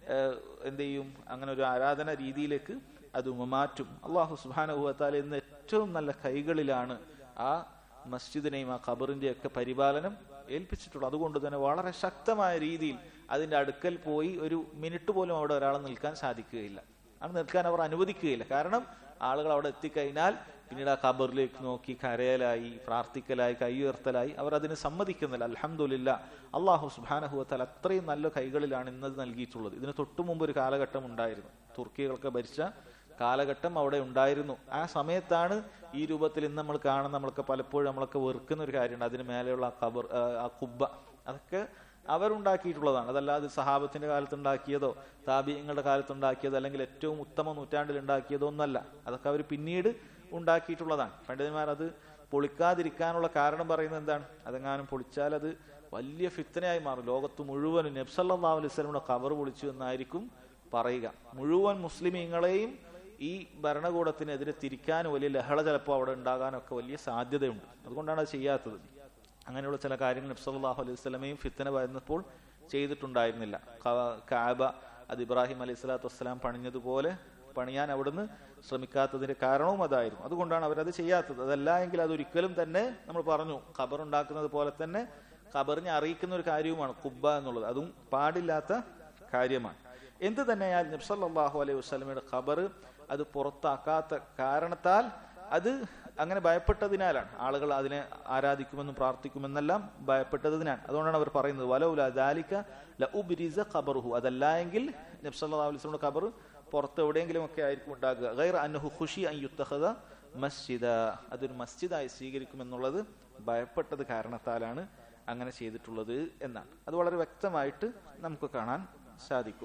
എന്ത് ചെയ്യും അങ്ങനെ ഒരു ആരാധന രീതിയിലേക്ക് അത് മാറ്റും അള്ളാഹു സുബാനുഭവത്താൽ ഇന്ന് ഏറ്റവും നല്ല കൈകളിലാണ് ആ മസ്ജിദിനെയും ആ ഖബറിന്റെയും ഒക്കെ പരിപാലനം ഏൽപ്പിച്ചിട്ടുള്ളത് അതുകൊണ്ട് തന്നെ വളരെ ശക്തമായ രീതിയിൽ അതിന്റെ അടുക്കൽ പോയി ഒരു മിനിറ്റ് പോലും അവിടെ ഒരാൾ നിൽക്കാൻ സാധിക്കുകയില്ല അങ്ങനെ നിൽക്കാൻ അവർ അനുവദിക്കുകയില്ല കാരണം ആളുകൾ അവിടെ എത്തിക്കഴിഞ്ഞാൽ പിന്നീട് ആ ഖബറിലേക്ക് നോക്കി കരയലായി പ്രാർത്ഥിക്കലായി കൈ ഉയർത്തലായി അവർ അതിന് സമ്മതിക്കുന്നില്ല അലഹമുല്ല അള്ളാഹു സുബാനഹുവത്താൽ അത്രയും നല്ല കൈകളിലാണ് ഇന്നത് നൽകിയിട്ടുള്ളത് ഇതിന് തൊട്ടു മുമ്പ് ഒരു കാലഘട്ടം ഉണ്ടായിരുന്നു തുർക്കികളൊക്കെ ഭരിച്ച കാലഘട്ടം അവിടെ ഉണ്ടായിരുന്നു ആ സമയത്താണ് ഈ രൂപത്തിൽ ഇന്ന് നമ്മൾ കാണുന്ന നമ്മളൊക്കെ പലപ്പോഴും നമ്മളൊക്കെ വെറുക്കുന്ന ഒരു കാര്യമുണ്ട് അതിന് മേലെയുള്ള ആ ഖബർ ആ കുബ്ബ അതൊക്കെ അവരുണ്ടാക്കിയിട്ടുള്ളതാണ് അതല്ലാതെ സഹാബത്തിന്റെ കാലത്ത് ഉണ്ടാക്കിയതോ താബിയങ്ങളുടെ കാലത്ത് ഉണ്ടാക്കിയതോ അല്ലെങ്കിൽ ഏറ്റവും ഉത്തമ നൂറ്റാണ്ടിൽ ഉണ്ടാക്കിയതോ ഒന്നല്ല അതൊക്കെ അവർ പിന്നീട് ഉണ്ടാക്കിയിട്ടുള്ളതാണ് പണ്ഡിതന്മാർ അത് പൊളിക്കാതിരിക്കാനുള്ള കാരണം പറയുന്നത് എന്താണ് അതെങ്ങാനും പൊളിച്ചാൽ അത് വലിയ ഫിത്തനയായി മാറും ലോകത്ത് മുഴുവനും നബ്സല്ലാ അലൈസ്ലമിയുടെ കവർ പൊളിച്ചു എന്നായിരിക്കും പറയുക മുഴുവൻ മുസ്ലിമീങ്ങളെയും ഈ ഭരണകൂടത്തിനെതിരെ തിരിക്കാൻ വലിയ ലഹള ചിലപ്പോൾ അവിടെ ഉണ്ടാകാനൊക്കെ വലിയ സാധ്യതയുണ്ട് അതുകൊണ്ടാണ് അത് ചെയ്യാത്തത് അങ്ങനെയുള്ള ചില കാര്യങ്ങൾ നബ്സല്ലാഹു അലൈഹി സ്വലമയും ഫിത്തന വരുന്നപ്പോൾ ചെയ്തിട്ടുണ്ടായിരുന്നില്ല കാബ അത് ഇബ്രാഹിം അലൈഹി സ്വലാത്തു വസ്സലാം പണിഞ്ഞതുപോലെ പണിയാൻ അവിടുന്ന് ശ്രമിക്കാത്തതിന്റെ കാരണവും അതായിരുന്നു അതുകൊണ്ടാണ് അവരത് ചെയ്യാത്തത് അതല്ല എങ്കിൽ അതൊരിക്കലും തന്നെ നമ്മൾ പറഞ്ഞു ഖബർ ഉണ്ടാക്കുന്നത് പോലെ തന്നെ ഖബറിനെ അറിയിക്കുന്ന ഒരു കാര്യവുമാണ് കുബ്ബ എന്നുള്ളത് അതും പാടില്ലാത്ത കാര്യമാണ് എന്ത് തന്നെയാൽ നബ്സല്ലാഹു അലൈഹി വസ്ലമയുടെ ഖബർ അത് പുറത്താക്കാത്ത കാരണത്താൽ അത് അങ്ങനെ ഭയപ്പെട്ടതിനാലാണ് ആളുകൾ അതിനെ ആരാധിക്കുമെന്നും പ്രാർത്ഥിക്കുമെന്നെല്ലാം ഭയപ്പെട്ടതിനാൽ അതുകൊണ്ടാണ് അവർ പറയുന്നത് വലൗല ദാലിക്ക ഖബറുഹു അതല്ല എങ്കിൽ നബ്സല്ലാ അലൈസ്ലമിയുടെ ഖബർ പുറത്ത് എവിടെയെങ്കിലും ഒക്കെ ആയിരിക്കും ഉണ്ടാകുക ഗൈർ അന്നഹു ഖുഷി അൻ യുത്തഹദ മസ്ജിദ അതൊരു മസ്ജിദായി സ്വീകരിക്കുമെന്നുള്ളത് ഭയപ്പെട്ടത് കാരണത്താലാണ് അങ്ങനെ ചെയ്തിട്ടുള്ളത് എന്നാണ് അത് വളരെ വ്യക്തമായിട്ട് നമുക്ക് കാണാൻ സാധിക്കും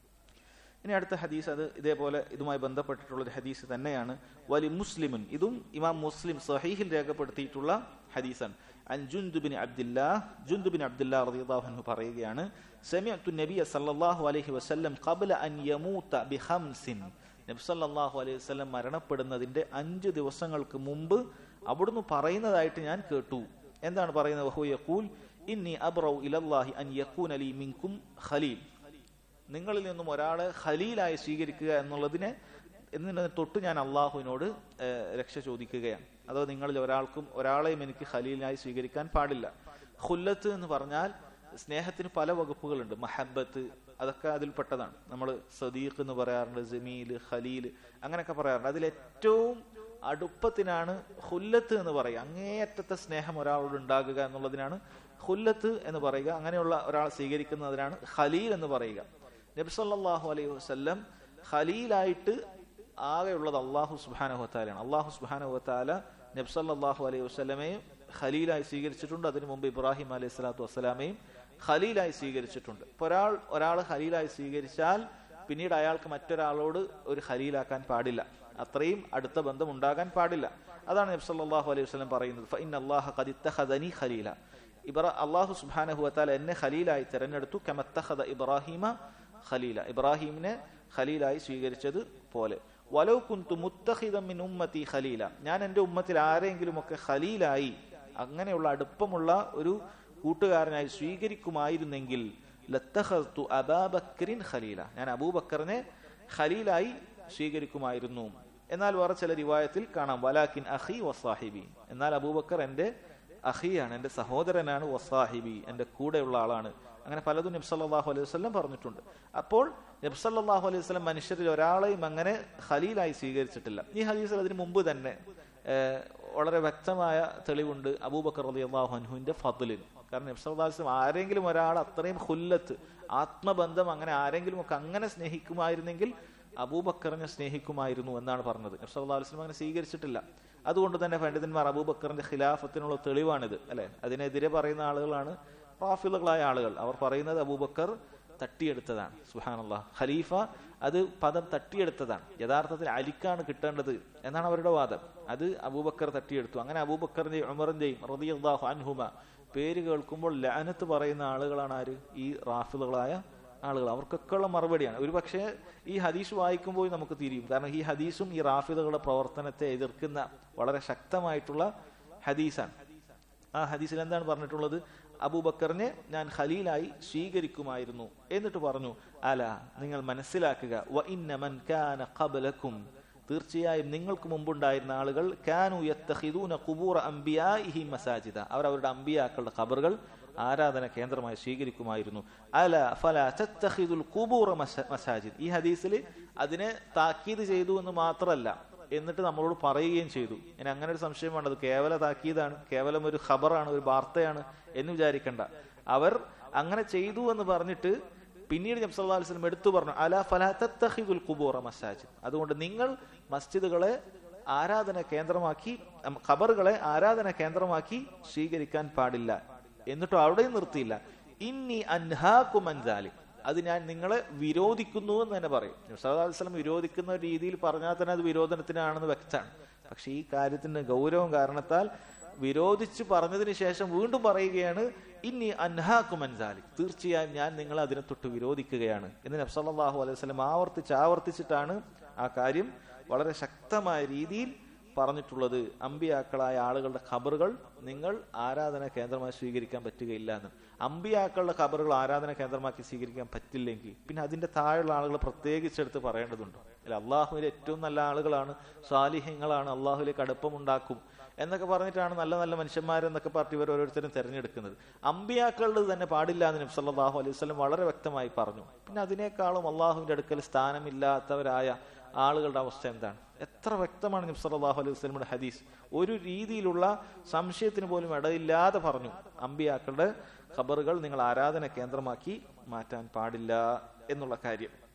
ഇനി അടുത്ത ഹദീസ് അത് ഇതേപോലെ ഇതുമായി ബന്ധപ്പെട്ടിട്ടുള്ള ഒരു ഹദീസ് തന്നെയാണ് വലി മുസ്ലിമുൻ ഇതും ഇമാം മുസ്ലിം സഹീഹിൽ രേഖപ്പെടുത്തിയിട്ടുള്ള ഹദീസാണ് അൻ ജുന്ദുബിൻ അബ്ദുല്ലാ ജുന്ദുബിൻ അബ്ദുല്ലാ റളിയല്ലാഹു അൻഹു പറയുകയാണ് സമിഅത്തു നബിയ സല്ലല്ലാഹു അലൈഹി വസല്ലം ഖബ്ല അൻ യമൂത ബിഖംസിൻ നബി സല്ലല്ലാഹു അലൈഹി വസല്ലം മരണപ്പെടുന്നതിന്റെ അഞ്ച് ദിവസങ്ങൾക്ക് മുമ്പ് അവിടുന്ന് പറയുന്നതായിട്ട് ഞാൻ കേട്ടു എന്താണ് പറയുന്നത് വഹു യഖൂൽ ഇന്നി അബ്റഉ ഇലല്ലാഹി അൻ യകൂന ലി മിൻകും ഖലീൽ നിങ്ങളിൽ നിന്നും ഒരാളെ ഖലീലായി സ്വീകരിക്കുക എന്നുള്ളതിനെ എന്നതിനെ തൊട്ട് ഞാൻ അള്ളാഹുവിനോട് ഏഹ്, രക്ഷ ചോദിക്കുകയാണ് അതോ നിങ്ങളിൽ ഒരാൾക്കും ഒരാളെയും എനിക്ക് ഖലീലായി സ്വീകരിക്കാൻ പാടില്ല ഖുല്ലത്ത് എന്ന് പറഞ്ഞാൽ സ്നേഹത്തിന് പല വകുപ്പുകളുണ്ട് മഹബത്ത് അതൊക്കെ അതിൽപ്പെട്ടതാണ് നമ്മൾ സദീഖ് എന്ന് പറയാറുണ്ട് ജമീൽ ഖലീൽ അങ്ങനെയൊക്കെ പറയാറുണ്ട് അതിൽ ഏറ്റവും അടുപ്പത്തിനാണ് ഹുല്ലത്ത് എന്ന് പറയുക അങ്ങേയറ്റത്തെ സ്നേഹം ഒരാളോട് ഉണ്ടാകുക എന്നുള്ളതിനാണ് ഹുല്ലത്ത് എന്ന് പറയുക അങ്ങനെയുള്ള ഒരാൾ സ്വീകരിക്കുന്നതിനാണ് ഖലീൽ എന്ന് പറയുക നബ്സല്ലാഹു അലൈഹി വസ്ല്ലം ഖലീലായിട്ട് ആകെയുള്ളത് അള്ളാഹു സുബാനഹുത്താലാണ് അള്ളാഹു സുബാനഹുത്താല നബ്സല്ലാഹു അലൈഹി വസ്ലമയും ഖലീലായി സ്വീകരിച്ചിട്ടുണ്ട് അതിനു മുമ്പ് ഇബ്രാഹിം അലൈഹി സ്വലാത്തു വസ്സലാമയും ഖലീലായി സ്വീകരിച്ചിട്ടുണ്ട് ഇപ്പൊ ഒരാൾ ഒരാൾ ഖലീലായി സ്വീകരിച്ചാൽ പിന്നീട് അയാൾക്ക് മറ്റൊരാളോട് ഒരു ഖലീലാക്കാൻ പാടില്ല അത്രയും അടുത്ത ബന്ധം ഉണ്ടാകാൻ പാടില്ല അതാണ് നബി സല്ലല്ലാഹു അലൈഹി വസല്ലം പറയുന്നത് ഫഇൻ അല്ലാഹ ഖദ് ഇത്തഖദനി ഖലീല ഇബ്രാ അല്ലാഹു സുബ്ഹാനഹു വതആല എന്നെ ഖലീലായി തിരഞ്ഞെടുത്തു കമത്തഖദ ഇബ്രാഹിമ ഖലീല ഇബ്രാഹിമിനെ ഖലീലായി സ്വീകരിച്ചത് പോലെ വലൗ കുന്തു മുത്തഖിദൻ മിൻ ഉമ്മത്തി ഖലീല ഞാൻ എൻ്റെ ഉമ്മത്തിൽ ആരെങ്കിലും ഒക്കെ ഖലീലായി അങ്ങനെയുള്ള അടുപ്പമുള്ള ഒരു കൂട്ടുകാരനായി സ്വീകരിക്കുമായിരുന്നെങ്കിൽ ലത്തഖത്തു അബാബക്രിൻ ഖലീല ഞാൻ അബൂബക്കറിനെ ഖലീലായി സ്വീകരിക്കുമായിരുന്നു എന്നാൽ വേറെ ചില റിവായത്തിൽ കാണാം വലാക്കിൻ അഹി വസാഹിബി എന്നാൽ അബൂബക്കർ എൻ്റെ അഹിയാണ് എൻ്റെ സഹോദരനാണ് വസാഹിബി എൻ്റെ കൂടെയുള്ള ആളാണ് അങ്ങനെ പലതും നബ്സല്ലാഹു അലൈഹി വസ്ലം പറഞ്ഞിട്ടുണ്ട് അപ്പോൾ നബ്സല്ലാഹു അലൈഹി വസ്ലം മനുഷ്യരിൽ ഒരാളെയും അങ്ങനെ ഖലീലായി സ്വീകരിച്ചിട്ടില്ല ഈ ഹദീസിൽ അതിന് മുമ്പ് തന്നെ ഏഹ്, വളരെ വ്യക്തമായ തെളിവുണ്ട് അബൂബക്കർ റലി അള്ളാഹു അൻഹുവിന്റെ ഫضലിന് കാരണം നബ്സല്ലാസ്ലം ആരെങ്കിലും ഒരാൾ അത്രയും ഹുല്ലത്ത് ആത്മബന്ധം അങ്ങനെ ആരെങ്കിലും ഒക്കെ അങ്ങനെ സ്നേഹിക്കുമായിരുന്നെങ്കിൽ അബൂബക്കറിനെ സ്നേഹിക്കുമായിരുന്നു എന്നാണ് പറഞ്ഞത് നബ്സല്ലാ വസ്ലം അങ്ങനെ സ്വീകരിച്ചിട്ടില്ല അതുകൊണ്ട് തന്നെ പണ്ഡിതന്മാർ അബൂബക്കറിന്റെ ഖിലാഫത്തിനുള്ള തെളിവാണിത് അല്ലെ അതിനെതിരെ പറയുന്ന ആളുകളാണ് റാഫിലുകളായ ആളുകൾ അവർ പറയുന്നത് അബൂബക്കർ തട്ടിയെടുത്തതാണ് സുഹാനുള്ള ഖലീഫ അത് പദം തട്ടിയെടുത്തതാണ് യഥാർത്ഥത്തിൽ അലിക്കാണ് കിട്ടേണ്ടത് എന്നാണ് അവരുടെ വാദം അത് അബൂബക്കർ തട്ടിയെടുത്തു അങ്ങനെ അബൂബക്കറിന്റെയും ഉമറിന്റെയും റളിയല്ലാഹു അൻഹുമ പേര് കേൾക്കുമ്പോൾ ലാനത്ത് പറയുന്ന ആളുകളാണ് ആര് ഈ റാഫിലുകളായ ആളുകൾ അവർക്കൊക്കെ ഉള്ള മറുപടിയാണ് ഒരു പക്ഷേ ഈ ഹദീസ് വായിക്കുമ്പോൾ നമുക്ക് തിരിയും കാരണം ഈ ഹദീസും ഈ റാഫിദുകളുടെ പ്രവർത്തനത്തെ എതിർക്കുന്ന വളരെ ശക്തമായിട്ടുള്ള ഹദീസാണ് ആ ഹദീസിൽ എന്താണ് പറഞ്ഞിട്ടുള്ളത് അബൂബക്കറിനെ ഞാൻ ഖലീലായി സ്വീകരിക്കുമായിരുന്നു എന്നിട്ട് പറഞ്ഞു അല നിങ്ങൾ മനസ്സിലാക്കുക വ ഇന്ന മൻ കാന ഖബലക്കും തീർച്ചയായും നിങ്ങൾക്ക് മുമ്പുണ്ടായിരുന്ന ആളുകൾ കാനു യത്തഖിദൂന ഖുബൂറ അംബിയാഇഹി മസാജിദ അവർ അവരുടെ അമ്പിയാക്കളുടെ ഖബറുകൾ ആരാധന കേന്ദ്രമായി സ്വീകരിക്കുമായിരുന്നു അല ഫല തത്തഖിദുൽ ഖുബൂറ മസ- മസാജിദ് ഈ ഹദീസിൽ അതിനെ താക്കീത് ചെയ്തു എന്ന് മാത്രമല്ല എന്നിട്ട് നമ്മളോട് പറയുകയും ചെയ്തു ഇനി അങ്ങനെ ഒരു സംശയം വേണ്ട അത് കേവല താക്കീതാണ് കേവലം ഒരു ഖബറാണ് ഒരു വാർത്തയാണ് എന്ന് വിചാരിക്കണ്ട അവർ അങ്ങനെ ചെയ്തു എന്ന് പറഞ്ഞിട്ട് പിന്നീട് നബി സല്ലല്ലാഹു അലൈഹി വസല്ലം എടുത്തു പറഞ്ഞു അല ഫലാ തത്തഖിദുൽ ഖുബൂറ മസാജിദ് അതുകൊണ്ട് നിങ്ങൾ മസ്ജിദുകളെ ആരാധന കേന്ദ്രമാക്കി ഉം, ഖബറുകളെ ആരാധന കേന്ദ്രമാക്കി സ്വീകരിക്കാൻ പാടില്ല എന്നിട്ടും അവിടെയും നിർത്തിയില്ല ഇന്നി അൻഹാക്കും അൻസാലിക് അത് ഞാൻ നിങ്ങളെ വിരോധിക്കുന്നു എന്ന് തന്നെ പറയും നബ്സല്ലാസ്ലം വിരോധിക്കുന്ന ഒരു രീതിയിൽ പറഞ്ഞാൽ തന്നെ അത് വിരോധനത്തിനാണെന്ന് വ്യക്തമാണ് പക്ഷെ ഈ കാര്യത്തിന്റെ ഗൗരവം കാരണത്താൽ വിരോധിച്ച് പറഞ്ഞതിന് ശേഷം വീണ്ടും പറയുകയാണ് ഇനി അൻഹാക്കും അൻസാലിക് തീർച്ചയായും ഞാൻ നിങ്ങളെ അതിനെ തൊട്ട് വിരോധിക്കുകയാണ് എന്ന് നബ്സല്ലാഹു അലൈഹി വസല്ലം ആവർത്തിച്ച് ആവർത്തിച്ചിട്ടാണ് ആ കാര്യം വളരെ ശക്തമായ രീതിയിൽ പറഞ്ഞിട്ടുള്ളത് അമ്പിയാക്കളായ ആളുകളുടെ ഖബറുകൾ നിങ്ങൾ ആരാധന കേന്ദ്രമായി സ്വീകരിക്കാൻ പറ്റുകയില്ല എന്ന് അമ്പിയാക്കളുടെ ഖബറുകൾ ആരാധന കേന്ദ്രമാക്കി സ്വീകരിക്കാൻ പറ്റില്ലെങ്കിൽ പിന്നെ അതിന്റെ താഴെയുള്ള ആളുകൾ പ്രത്യേകിച്ചെടുത്ത് പറയേണ്ടതുണ്ട് അല്ല അള്ളാഹുവിലെ ഏറ്റവും നല്ല ആളുകളാണ് സ്വാലിഹ്യങ്ങളാണ് അള്ളാഹുലേക്ക് അടുപ്പമുണ്ടാക്കും എന്നൊക്കെ പറഞ്ഞിട്ടാണ് നല്ല നല്ല മനുഷ്യന്മാരെന്നൊക്കെ പറഞ്ഞ് ഇവർ ഓരോരുത്തരും തിരഞ്ഞെടുക്കുന്നത് അമ്പിയാക്കളുടെ തന്നെ പാടില്ല എന്ന് നബി സല്ലല്ലാഹു അലൈഹി വസല്ലം വളരെ വ്യക്തമായി പറഞ്ഞു പിന്നെ അതിനേക്കാളും അള്ളാഹുവിന്റെ അടുക്കൽ സ്ഥാനമില്ലാത്തവരായ ആളുകളുടെ അവസ്ഥ എന്താണ് എത്ര വ്യക്തമാണ് നബി സല്ലല്ലാഹു അലൈഹി വസല്ലമയുടെ ഹദീസ് ഒരു രീതിയിലുള്ള സംശയത്തിന് പോലും ഇടയില്ലാതെ പറഞ്ഞു അമ്പിയാക്കളുടെ ഖബറുകൾ നിങ്ങൾ ആരാധന കേന്ദ്രമാക്കി മാറ്റാൻ പാടില്ല എന്നുള്ള കാര്യം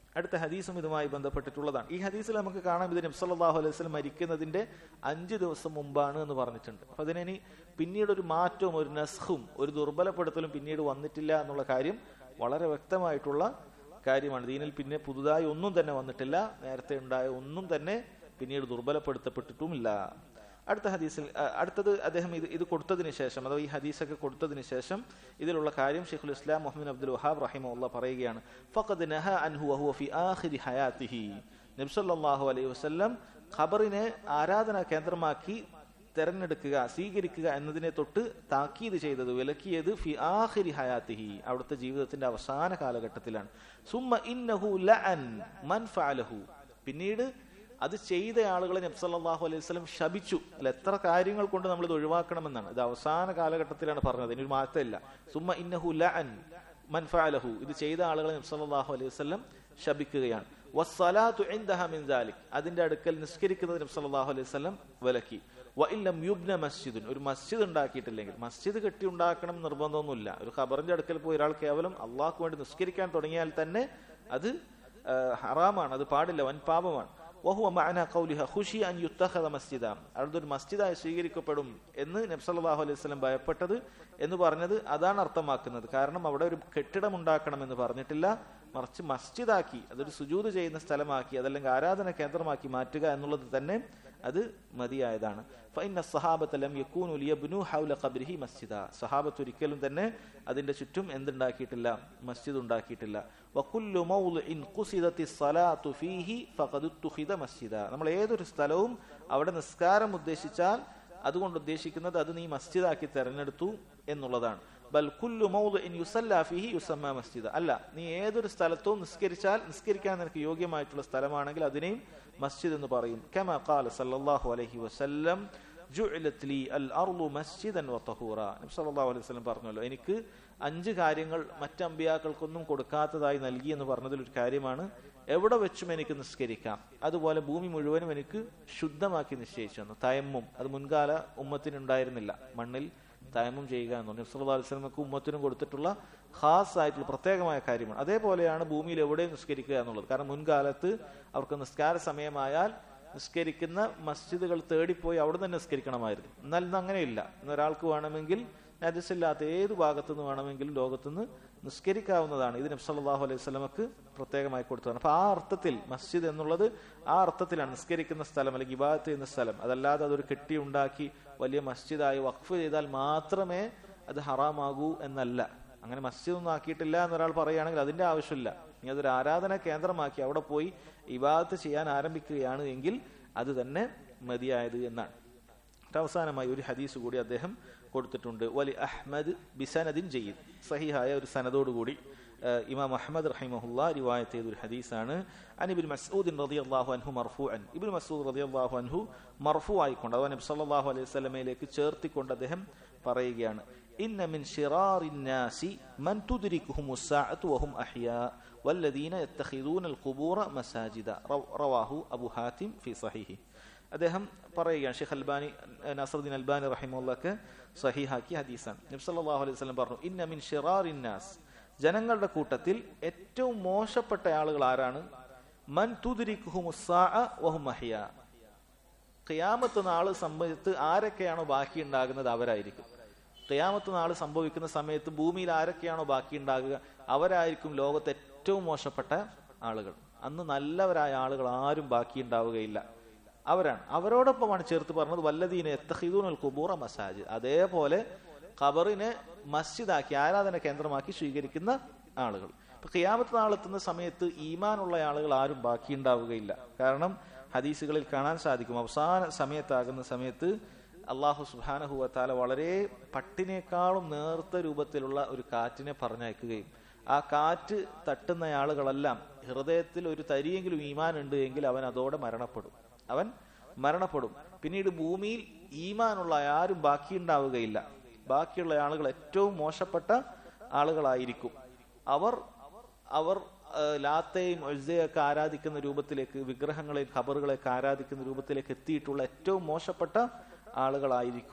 അടുത്ത ഹദീസും ഇതുമായി ബന്ധപ്പെട്ടിട്ടുള്ളതാണ് ഈ ഹദീസിൽ നമുക്ക് കാണാം ഇത് നബ്സല്ലാഹു അലൈഹി വസല്ലം മരിക്കുന്നതിന്റെ അഞ്ച് ദിവസം മുമ്പാണ് എന്ന് പറഞ്ഞിട്ടുണ്ട് അപ്പൊ അതിനി പിന്നീട് ഒരു മാറ്റവും ഒരു നസ്ഹും ഒരു ദുർബലപ്പെടുത്തലും പിന്നീട് വന്നിട്ടില്ല എന്നുള്ള കാര്യം വളരെ വ്യക്തമായിട്ടുള്ള കാര്യമാണ് ദീനിൽ പിന്നെ പുതുതായി ഒന്നും തന്നെ വന്നിട്ടില്ല നേരത്തെ ഉണ്ടായ ഒന്നും തന്നെ പിന്നീട് ദുർബലപ്പെടുത്തപ്പെട്ടിട്ടുമില്ല അടുത്ത ഹദീസിൽ അഹ് അടുത്തത് അദ്ദേഹം ഇത് ഇത് കൊടുത്തതിന് ശേഷം അഥവാ ഈ ഹദീസൊക്കെ കൊടുത്തതിന് ശേഷം ഇതിലുള്ള കാര്യം ഷെയ്ഖുൽ ഇസ്ലാം മുഹമ്മദ് അബ്ദുൽ വഹാബ് റഹിമുള്ള പറയുകയാണ് ഫഖദ് നഹ അൻഹു വഹുവ ഫി ആഖിരി ഹയാത്തിഹി നബി സല്ലല്ലാഹു അലൈഹി വസല്ലം ഖബറിനെ ആരാധനാ കേന്ദ്രമാക്കി തെരഞ്ഞെടുക്കുക സ്വീകരിക്കുക എന്നതിനെ തൊട്ട് താക്കീത് ചെയ്തത് വിലക്കിയത് ഫി ആഖിരി ഹയാത്തിഹി അവിടുത്തെ ജീവിതത്തിന്റെ അവസാന കാലഘട്ടത്തിലാണ് സുമ്മ ഇന്നഹു ലഅൻ മൻ ഫഅലഹു പിന്നീട് അത് ചെയ്ത ആളുകളെ നബ്സല്ലാഹു അലൈഹി വസല്ലം ശപിച്ചു അല്ല എത്ര കാര്യങ്ങൾ കൊണ്ട് നമ്മൾ ഇത് ഒഴിവാക്കണമെന്നാണ് ഇത് അവസാന കാലഘട്ടത്തിലാണ് പറഞ്ഞത് ഇതിനൊരു മാറ്റമില്ല സുമ്മ ഇന്നഹു ലഅൻ മൻ ഫഅലഹു ഇത് ചെയ്ത ആളുകളെ നബ്സല്ലാഹു അലൈഹി വസല്ലം ശപിക്കുകയാണ് വസ്സലാത്തു ഇൻദഹ മിൻ ദാലിക് അതിന്റെ അടുക്കൽ നിസ്കരിക്കുന്നത് നബ്സല്ലാഹു അലൈഹി വസല്ലം വിലക്കി വഇല്ലം യുബ്ന മസ്ജിദുൻ ഒരു മസ്ജിദ് ഉണ്ടാക്കിയിട്ടില്ലെങ്കിൽ മസ്ജിദ് കെട്ടി ഉണ്ടാക്കണം എന്ന് നിർബന്ധമൊന്നുമില്ല ഒരു ഖബറിന്റെ അടുക്കൽ പോയി ഒരാൾ കേവലം അള്ളാഹ്ക്ക് വേണ്ടി നിസ്കരിക്കാൻ തുടങ്ങിയാൽ തന്നെ അത് ആ, ഹറാമാണ് അത് പാടില്ല വൻ പാപമാണ് വഹുവ മഅന ഖൗലിഹ ഖുശി അൻ യുത്തഖദ മസ്ജിദ അതൊരു മസ്ജിദായി സ്വീകരിക്കപ്പെടും എന്ന് നബി സല്ലല്ലാഹു അലൈഹി വസല്ലം ഭയപ്പെട്ടത് എന്ന് പറഞ്ഞത് അതാണ് അർത്ഥമാക്കുന്നത് കാരണം അവിടെ ഒരു കെട്ടിടം ഉണ്ടാക്കണം എന്ന് പറഞ്ഞിട്ടില്ല മറിച്ച് മസ്ജിദാക്കി അതൊരു സുജൂത് ചെയ്യുന്ന സ്ഥലമാക്കി അതല്ലെങ്കിൽ ആരാധന കേന്ദ്രമാക്കി മാറ്റുക എന്നുള്ളത് തന്നെ അത് മതിയായതാണ് ഫൈന സഹാബത്ത് ലം യക്കൂനു ലിയബ്നു ഹൗല ഖബ്രിഹി മസ്ജിദ സഹാബത്ത് ഒരിക്കലും തന്നെ അതിന്റെ ചുറ്റും എന്തുണ്ടാക്കിയിട്ടില്ല മസ്ജിദ് ഉണ്ടാക്കിയിട്ടില്ല വകുല്ലു മൗളിഇൻ ഖുസിദത്തി സ്വലാത്തു ഫീഹി ഫഖദ് തുഖിദ മസ്ജിദ നമ്മൾ ഏതൊരു സ്ഥലവും അവിടെ നിസ്കാരം ഉദ്ദേശിച്ചാൽ അതുകൊണ്ട് ഉദ്ദേശിക്കുന്നത് അത് നീ മസ്ജിദാക്കി തെരഞ്ഞെടുത്തു എന്നുള്ളതാണ് ബൽ കുല്ലു മൗളിഇൻ യുസല്ല ഫീഹി യുസമ്മ മസ്ജിദ അല്ല നീ ഏതൊരു സ്ഥലത്തും നിസ്കരിച്ചാൽ നിസ്കരിക്കാൻ നിനക്ക് യോഗ്യമായിട്ടുള്ള സ്ഥലമാണെങ്കിൽ അതിനെയും മസ്ജിദ് എന്ന് പറയും കമ ഖാല സല്ലല്ലാഹു അലൈഹി വസല്ലം ജുഇലത് ലി അൽ അർളു മസ്ജിദൻ വതഹൂറ നബി സല്ലല്ലാഹു അലൈഹി വസല്ലം പറഞ്ഞല്ലോ എനിക്ക് അഞ്ച് കാര്യങ്ങൾ മറ്റ് അമ്പിയാക്കൾക്കൊന്നും കൊടുക്കാത്തതായി നൽകി എന്ന് പറഞ്ഞതിൽ ഒരു കാര്യമാണ് എവിടെ വെച്ചും എനിക്ക് നിസ്കരിക്കാം അതുപോലെ ഭൂമി മുഴുവനും എനിക്ക് ശുദ്ധമാക്കി നിശ്ചയിച്ചു തന്നു തയമ്മും അത് മുൻകാല ഉമ്മത്തിനുണ്ടായിരുന്നില്ല മണ്ണിൽ തയമ്മും ചെയ്യുക എന്ന് പറഞ്ഞു സല്ലല്ലാഹു അലൈഹി വസല്ലമക്ക് ഉമ്മത്തിനും കൊടുത്തിട്ടുള്ള ഖാസ് ആയിട്ടുള്ള പ്രത്യേകമായ കാര്യമാണ് അതേപോലെയാണ് ഭൂമിയിൽ എവിടെയും നിസ്കരിക്കുക എന്നുള്ളത് കാരണം മുൻകാലത്ത് അവർക്ക് നിസ്കാര സമയമായാൽ നിസ്കരിക്കുന്ന മസ്ജിദുകൾ തേടിപ്പോയി അവിടെ തന്നെ നിസ്കരിക്കണമായിരുന്നു എന്നാൽ ഇന്ന് അങ്ങനെയില്ല ഇന്ന് ഒരാൾക്ക് വേണമെങ്കിൽ നജസില്ലാത്ത ഏത് ഭാഗത്തു നിന്ന് വേണമെങ്കിലും ലോകത്തുനിന്ന് നിസ്കരിക്കാവുന്നതാണ് ഇത് നബ്സല്ലാഹു അലൈഹി സ്വലമക്ക് പ്രത്യേകമായി കൊടുത്തതാണ് അപ്പൊ ആ അർത്ഥത്തിൽ മസ്ജിദ് എന്നുള്ളത് ആ അർത്ഥത്തിലാണ് നിസ്കരിക്കുന്ന സ്ഥലം അല്ലെങ്കിൽ ഇബാദത്ത് ചെയ്യുന്ന സ്ഥലം അതല്ലാതെ അതൊരു കെട്ടി ഉണ്ടാക്കി വലിയ മസ്ജിദായി വഖഫ് ചെയ്താൽ മാത്രമേ അത് ഹറാമാകൂ എന്നല്ല അങ്ങനെ മസ്ജിദ് ഒന്നും ആക്കിയിട്ടില്ല എന്നൊരാൾ പറയുകയാണെങ്കിൽ അതിന്റെ ആവശ്യമില്ല ഇനി അതൊരു ആരാധന കേന്ദ്രമാക്കി അവിടെ പോയി ഇബാദത്ത് ചെയ്യാൻ ആരംഭിക്കുകയാണ് എങ്കിൽ അത് തന്നെ മതിയായത് എന്നാണ് എന്നിട്ട് അവസാനമായി ഒരു ഹദീസ് കൂടി അദ്ദേഹം കൊടുത്തിട്ടുണ്ട് വലി അഹ്മദ് ബിസനദിൻ ജയ്യിദ് സഹിഹായ ഒരു സനദോടുകൂടി ഏഹ്, ഇമാം അഹ്മദ് റഹിമഹുല്ല റിവായത്ത് ചെയ്ത ഒരു ഹദീസാണ് അനിബിൻ മസ്ഊദിൻ റളിയല്ലാഹു അൻഹു മർഫൂഅൻ ഇബ്നു മസ്ഊദ് റളിയല്ലാഹു അൻഹു മർഫൂ ആയിക്കൊണ്ട് അഥവാ നബി സല്ലല്ലാഹു അലൈഹി വസല്ലമയിലേക്ക് ചേർത്തിക്കൊണ്ട് അദ്ദേഹം പറയുകയാണ് ഇന്ന മിൻ ഷിറാറിൻ നാസി മൻ തുദ്രിക്കുഹുമു الساعة وهم أحياء والذين يتخذون القبور مساجد റവ- റവാഹു അബു ഹാത്തിം ഫി സഹീഹി അദ്ദേഹം പറയുകയാണ് ഷെയ്ഖ് അൽബാനി നസറുദ്ദീൻ അൽബാനി റഹിമുള്ളക്ക് സഹിഹാക്കി ഹദീസാണ് നബി സല്ലല്ലാഹു അലൈഹി വസല്ലം പറഞ്ഞു ഇന്ന മിൻ ഷിറാറിൻ നാസ് ജനങ്ങളുടെ കൂട്ടത്തിൽ ഏറ്റവും മോശപ്പെട്ട ആളുകൾ ആരാണ് മൻ തുദ്രിക്കുഹുമു الساعة وهم أحياء ഖിയാമത്ത് നാള് സംബന്ധിച്ച് ആരൊക്കെയാണോ ബാക്കി ഉണ്ടാകുന്നത് അവരായിരിക്കും ഖിയാമത്ത് നാള് സംഭവിക്കുന്ന സമയത്ത് ഭൂമിയിൽ ആരൊക്കെയാണോ ബാക്കി ഉണ്ടാകുക അവരായിരിക്കും ലോകത്തെ ഏറ്റവും മോശപ്പെട്ട ആളുകൾ അന്ന് നല്ലവരായ ആളുകൾ ആരും ബാക്കി ഉണ്ടാവുകയില്ല അവരാണ് അവരോടൊപ്പമാണ് ചേർത്ത് പറഞ്ഞത് വല്ലദീനെ എത്തഹിദൂനൽ കുബൂറ മസാജ് അതേപോലെ ഖബറിനെ മസ്ജിദാക്കി ആരാധന കേന്ദ്രമാക്കി സ്വീകരിക്കുന്ന ആളുകൾ ഇപ്പൊ ഖിയാമത്ത് നാളെത്തുന്ന സമയത്ത് ഈമാനുള്ള ആളുകൾ ആരും ബാക്കി ഉണ്ടാവുകയില്ല കാരണം ഹദീസുകളിൽ കാണാൻ സാധിക്കും അവസാന സമയത്താകുന്ന സമയത്ത് അള്ളാഹു സുബാനഹുവത്താല വളരെ പട്ടിനേക്കാളും നേർത്ത രൂപത്തിലുള്ള ഒരു കാറ്റിനെ പറഞ്ഞയക്കുകയും ആ കാറ്റ് തട്ടുന്ന ആളുകളെല്ലാം ഹൃദയത്തിൽ ഒരു തരിയെങ്കിലും ഈമാൻ ഉണ്ട് എങ്കിൽ അവൻ അതോടെ മരണപ്പെടും അവൻ മരണപ്പെടും പിന്നീട് ഭൂമിയിൽ ഈമാനുള്ള ആരും ബാക്കിയുണ്ടാവുകയില്ല ബാക്കിയുള്ള ആളുകൾ ഏറ്റവും മോശപ്പെട്ട ആളുകളായിരിക്കും അവർ അവർ ആ, ലാത്തയും ഒഴ്സയൊക്കെ ആരാധിക്കുന്ന രൂപത്തിലേക്ക് വിഗ്രഹങ്ങളെയും ഖബറുകളെയൊക്കെ ആരാധിക്കുന്ന രൂപത്തിലേക്ക് എത്തിയിട്ടുള്ള ഏറ്റവും മോശപ്പെട്ട ആളുകളായിരിക്കും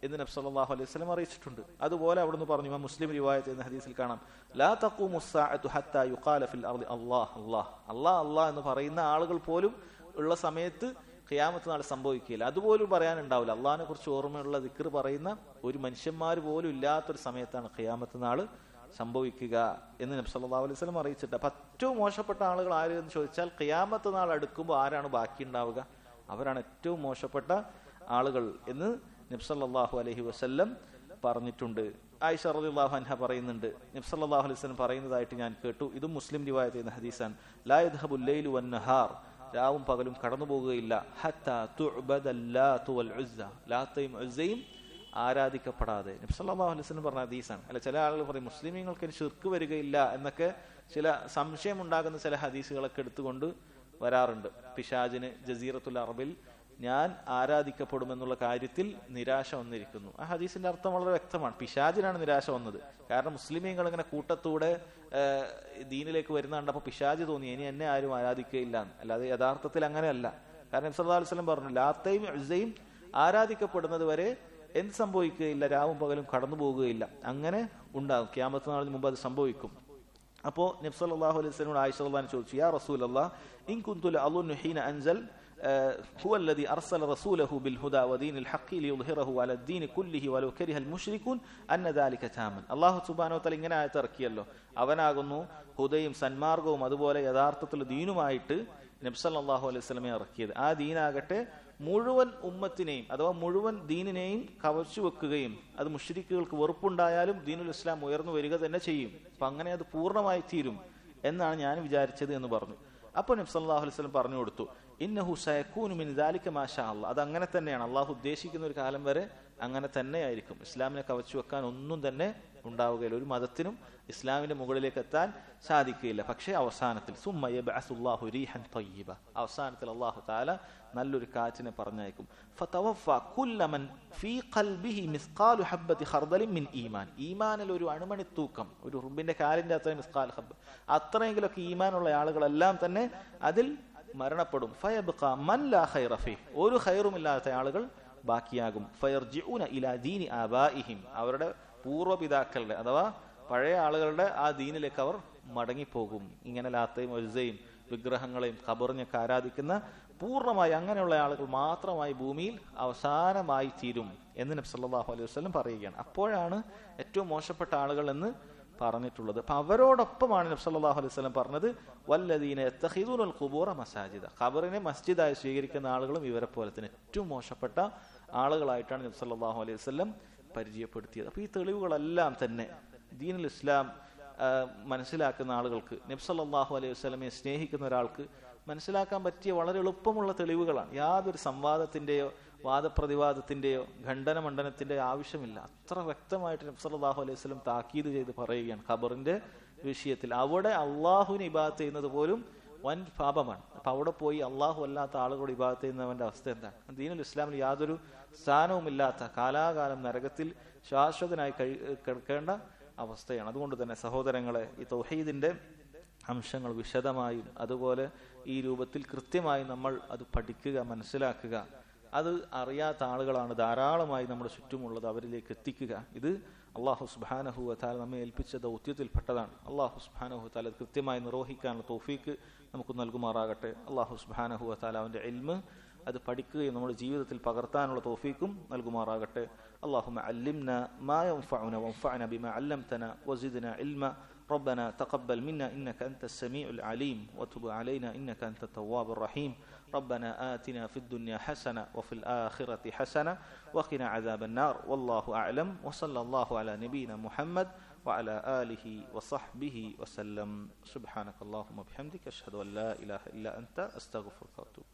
എന്ന് നബി സല്ലല്ലാഹു അലൈഹി വസല്ലം അറിയിച്ചിട്ടുണ്ട് അതുപോലെ അവിടുന്ന് പറഞ്ഞു ഇമാം മുസ്ലിം റിവായത്ത് എന്ന ഹദീസിൽ കാണാം ലാ തഖൂമു സ്സാഅതു ഹത്താ യുഖാല ഫിൽ അർദി അല്ലാഹ് അല്ലാഹ് അല്ലാഹ് അല്ലാഹ് എന്ന് പറയുന്ന ആളുകൾ പോലും ഉള്ള സമയത്ത് ഖിയാമത്ത് നാൾ സംഭവിക്കില്ല അതുപോലും പറയാനുണ്ടാവില്ല അള്ളാഹിനെ കുറിച്ച് ഓർമ്മയുള്ള ദിക്ർ പറയുന്ന ഒരു മനുഷ്യന്മാർ പോലും ഇല്ലാത്തൊരു സമയത്താണ് ഖിയാമത്ത് നാള് സംഭവിക്കുക എന്ന് നബി സല്ലല്ലാഹു അലൈഹി വസല്ലം അറിയിച്ചിട്ട് അപ്പൊ ഏറ്റവും മോശപ്പെട്ട ആളുകൾ ആര് എന്ന് ചോദിച്ചാൽ ഖിയാമത്ത് നാൾ അടുക്കുമ്പോൾ ആരാണ് ബാക്കി ഉണ്ടാവുക അവരാണ് ഏറ്റവും മോശപ്പെട്ട ആളുകൾ എന്ന് നബി സല്ലല്ലാഹു അലൈഹി വസല്ലം പറഞ്ഞിട്ടുണ്ട് ആയിഷ റളിയല്ലാഹു അൻഹ പറയുന്നുണ്ട് നബി സല്ലല്ലാഹു അലൈഹി വസല്ലം പറയുന്നതായിട്ട് ഞാൻ കേട്ടു ഇതും മുസ്ലിം റിവായത്ത് ചെയ്യുന്ന ഹദീസാണ് ലാ യദ്ഹബുൽ ലൈലു വൻ നഹാർ രാവും പകലും കടന്നു പോകുകയില്ല ഹത്താ തുഅ്ബദൽ ലാത്തു വൽ ഉസ്സ ലാത്തയും ഉസ്സയും ആരാധിക്കപ്പെടാതെ നബി സല്ലല്ലാഹു അലൈഹി വസല്ലം പറഞ്ഞ ഹദീസാണ് അല്ല ചില ആളുകൾ പറയും മുസ്ലിമീങ്ങൾക്ക് ഇനി ശിർക്ക് വരികയില്ല എന്നൊക്കെ ചില സംശയം ഉണ്ടാകുന്ന ചില ഹദീസുകളൊക്കെ എടുത്തുകൊണ്ട് വരാറുണ്ട് പിശാജിന് ജസീറത്തുൽ അറബിൽ ഞാൻ ആരാധിക്കപ്പെടുമെന്നുള്ള കാര്യത്തിൽ നിരാശ വന്നിരിക്കുന്നു ആ ഹദീസിന്റെ അർത്ഥം വളരെ വ്യക്തമാണ് പിശാജിനാണ് നിരാശ വന്നത് കാരണം മുസ്ലിമീങ്ങൾ ഇങ്ങനെ കൂട്ടത്തൂടെ ഏഹ്, ദീനിലേക്ക് വരുന്ന കണ്ടപ്പോൾ പിശാജ് തോന്നി ഇനി എന്നെ ആരും ആരാധിക്കുകയില്ല എന്ന്. അല്ലാതെ യഥാർത്ഥത്തിൽ അങ്ങനെയല്ല കാരണം നബി സല്ലല്ലാഹു അലൈഹി വസല്ലം പറഞ്ഞു ലാത്തയും ഉസ്സയും ആരാധിക്കപ്പെടുന്നത് വരെ എന്ത് സംഭവിക്കുകയില്ല രാവും പകലും കടന്നു പോകുകയില്ല അങ്ങനെ ഉണ്ടാകും ക്യാമത്ത് നാളിന് മുമ്പ് അത് സംഭവിക്കും അപ്പോ നബി സല്ലല്ലാഹു അലൈഹി വസല്ലം ആയിഷ റളിയല്ലാഹു അൻഹ ചോദിച്ചു യാ റസൂലല്ലാഹ് ഇൻ കുന്തു ലഅظن حين انزل آه، هو الذي ارسل رسوله بالهدى ودين الحق ليظهره على الدين كله ولو كره المشركون ان ذلك تاما അല്ലാഹു സുബ്ഹാനഹു വതആല ഇങ്ങനെ ആയത്ത് ഇറക്കിയല്ലോ അവനാകുന്നു ഹുദയും സന്മാർഗവും അതുപോലെ യഥാർത്ഥത്തിൽ ദീനുമായിട്ട് നബി സല്ലല്ലാഹു അലൈഹി വസല്ലമയെ ഇറക്കിയത് ആ ദീനാകട്ടെ മുഴുവൻ ഉമ്മത്തിനെയും അഥവാ മുഴുവൻ ദീനിനെയും കവച്ചു വെക്കുകയും അത് മുഷ്രിക്കുകൾക്ക് വെറുപ്പുണ്ടായാലും ദീനുൽ ഇസ്ലാം ഉയർന്നു വരിക തന്നെ ചെയ്യും അപ്പൊ അങ്ങനെ അത് പൂർണ്ണമായി തീരും എന്നാണ് ഞാൻ വിചാരിച്ചത് എന്ന് പറഞ്ഞു അപ്പോൾ നബി സല്ലല്ലാഹു അലൈഹി വസല്ലം പറഞ്ഞു കൊടുത്തു ഇന്നഹു സയകൂനു മിൻ ദാലിക മാഷാ അല്ലാഹ് അത് അങ്ങനെ തന്നെയാണ് അള്ളാഹു ഉദ്ദേശിക്കുന്ന ഒരു കാലം വരെ അങ്ങനെ തന്നെയായിരിക്കും ഇസ്ലാമിനെ കവച്ചു വെക്കാൻ ഒന്നും തന്നെ ഉണ്ടാവുകയില്ല ഒരു മതത്തിനും ഇസ്ലാമിന്റെ മുകളിലേക്ക് എത്താൻ സാധിക്കുകയില്ല പക്ഷേ അവസാനത്തിൽ സുമ്മ യബ്അസുല്ലാഹു റീഹൻ തയ്യിബ അവസാനത്തിൽ അള്ളാഹു താല നല്ലൊരു കാറ്റിനെ പറഞ്ഞയക്കും ഫതവഫ കുല്ലമൻ ഫീ ഖൽബിഹി മിസ്ഖാലു ഹബ്ബത്തി ഖർദലിൻ മിൻ ഈമാൻ ഈമാനിൽ ഒരു അണുമണി തൂക്കം ഒരു റുബിന്റെ കാലിന്റെ അത്രയും മിസ്ഖാൽ ഹബ്ബ് അത്രയെങ്കിലൊക്കെ ഈമാനുള്ള ആളുകളെല്ലാം തന്നെ അതിൽ മരണപ്പെടും ഫയബ്ഖ മൻ ലാ ഖൈറ ഫീഹ് ഒരു ഖൈറുമില്ലാത്ത ആളുകൾ ബാക്കിയാകും ഫയർജിഊന ഇലാ ദീനി ആബാഇഹിം അവരുടെ പൂർവ്വപിതാക്കളുടെ അഥവാ പഴയ ആളുകളുടെ ആ ദീനിലേക്ക് അവർ മടങ്ങിപ്പോകും ഇങ്ങനെ ലാത്തയും ഒൽസയും വിഗ്രഹങ്ങളെയും ഖബറിനെയൊക്കെ ആരാധിക്കുന്ന പൂർണ്ണമായി അങ്ങനെയുള്ള ആളുകൾ മാത്രമായി ഭൂമിയിൽ അവസാനമായി തീരും എന്ന് നബി സല്ലല്ലാഹു അലൈഹി വസല്ലം പറയുകയാണ് അപ്പോഴാണ് ഏറ്റവും മോശപ്പെട്ട ആളുകൾ എന്ന് പറഞ്ഞിട്ടുള്ളത് അപ്പൊ അവരോടൊപ്പമാണ് നബി സല്ലല്ലാഹു അലൈഹി വസല്ലം പറഞ്ഞത് വല്ലദീന യത്തഖിദൂനൽ ഖുബൂറ മസാജിദ ഖബറിനെ മസ്ജിദായി സ്വീകരിക്കുന്ന ആളുകളും ഇവരെ പോലെ തന്നെ ഏറ്റവും മോശപ്പെട്ട ആളുകളായിട്ടാണ് നബി സല്ലല്ലാഹു അലൈഹി വസല്ലം പരിചയപ്പെടുത്തിയത് അപ്പൊ ഈ തെളിവുകളെല്ലാം തന്നെ ദീനുൽ ഇസ്ലാം ആ, മനസ്സിലാക്കുന്ന ആളുകൾക്ക് നബി സല്ലല്ലാഹു അലൈഹി വസല്ലമയെ സ്നേഹിക്കുന്ന ഒരാൾക്ക് മനസ്സിലാക്കാൻ പറ്റിയ വളരെ എളുപ്പമുള്ള തെളിവുകളാണ് യാതൊരു സംവാദത്തിന്റെയോ വാദപ്രതിവാദത്തിന്റെയോ ഖണ്ഡനമണ്ഡനത്തിന്റെയോ ആവശ്യമില്ല അത്ര വ്യക്തമായിട്ട് നബി സല്ലല്ലാഹു അലൈഹി വസല്ലം താക്കീത് ചെയ്ത് പറയുകയാണ് ഖബറിന്റെ വിഷയത്തിൽ അവിടെ അള്ളാഹുവിനെ ഇബാദത്ത് ചെയ്യുന്നത് പോലും വൻ പാപമാണ് അപ്പൊ അവിടെ പോയി അള്ളാഹു അല്ലാത്ത ആളുകളോട് ഇബാദത്ത് ചെയ്യുന്നവന്റെ അവസ്ഥ എന്താണ് ദീനുൽ ഇസ്ലാമിൽ യാതൊരു സ്ഥാനവുമില്ലാത്ത കാലാകാലം നരകത്തിൽ ശാശ്വതനായി കഴി കിടക്കേണ്ട അവസ്ഥയാണ് അതുകൊണ്ട് തന്നെ സഹോദരങ്ങളെ ഈ തൗഹീദിന്റെ അംശങ്ങൾ വിശദമായും അതുപോലെ ഈ രൂപത്തിൽ കൃത്യമായി നമ്മൾ അത് പഠിക്കുക മനസ്സിലാക്കുക അത് അറിയാത്ത ആളുകളാണ് ധാരാളമായി നമ്മുടെ ചുറ്റുമുള്ളത് അവരിലേക്ക് എത്തിക്കുക ഇത് അള്ളാഹു സുബാനഹു താല നമ്മെ ഏൽപ്പിച്ച ദൗത്യത്തിൽപ്പെട്ടതാണ് അള്ളാഹു സുബാനഹു താല അത് കൃത്യമായി നിർവഹിക്കാനുള്ള തോഫീക്ക് നമുക്ക് നൽകുമാറാകട്ടെ അള്ളാഹു സുബാനഹു താല അവന്റെ എൽമ് അത് പഠിക്കുകയും നമ്മുടെ ജീവിതത്തിൽ പകർത്താനുള്ള തോഫീക്കും നൽകുമാറാകട്ടെ اللهم علمنا ما ينفعنا وانفعنا بما علمتنا وزدنا علما ربنا تقبل منا انك انت السميع العليم وتب علينا انك انت التواب الرحيم ربنا آتنا في الدنيا حسنه وفي الاخره حسنه وقنا عذاب النار والله اعلم وصلى الله على نبينا محمد وعلى اله وصحبه وسلم سبحانك اللهم وبحمدك اشهد ان لا اله الا انت استغفرك واتوب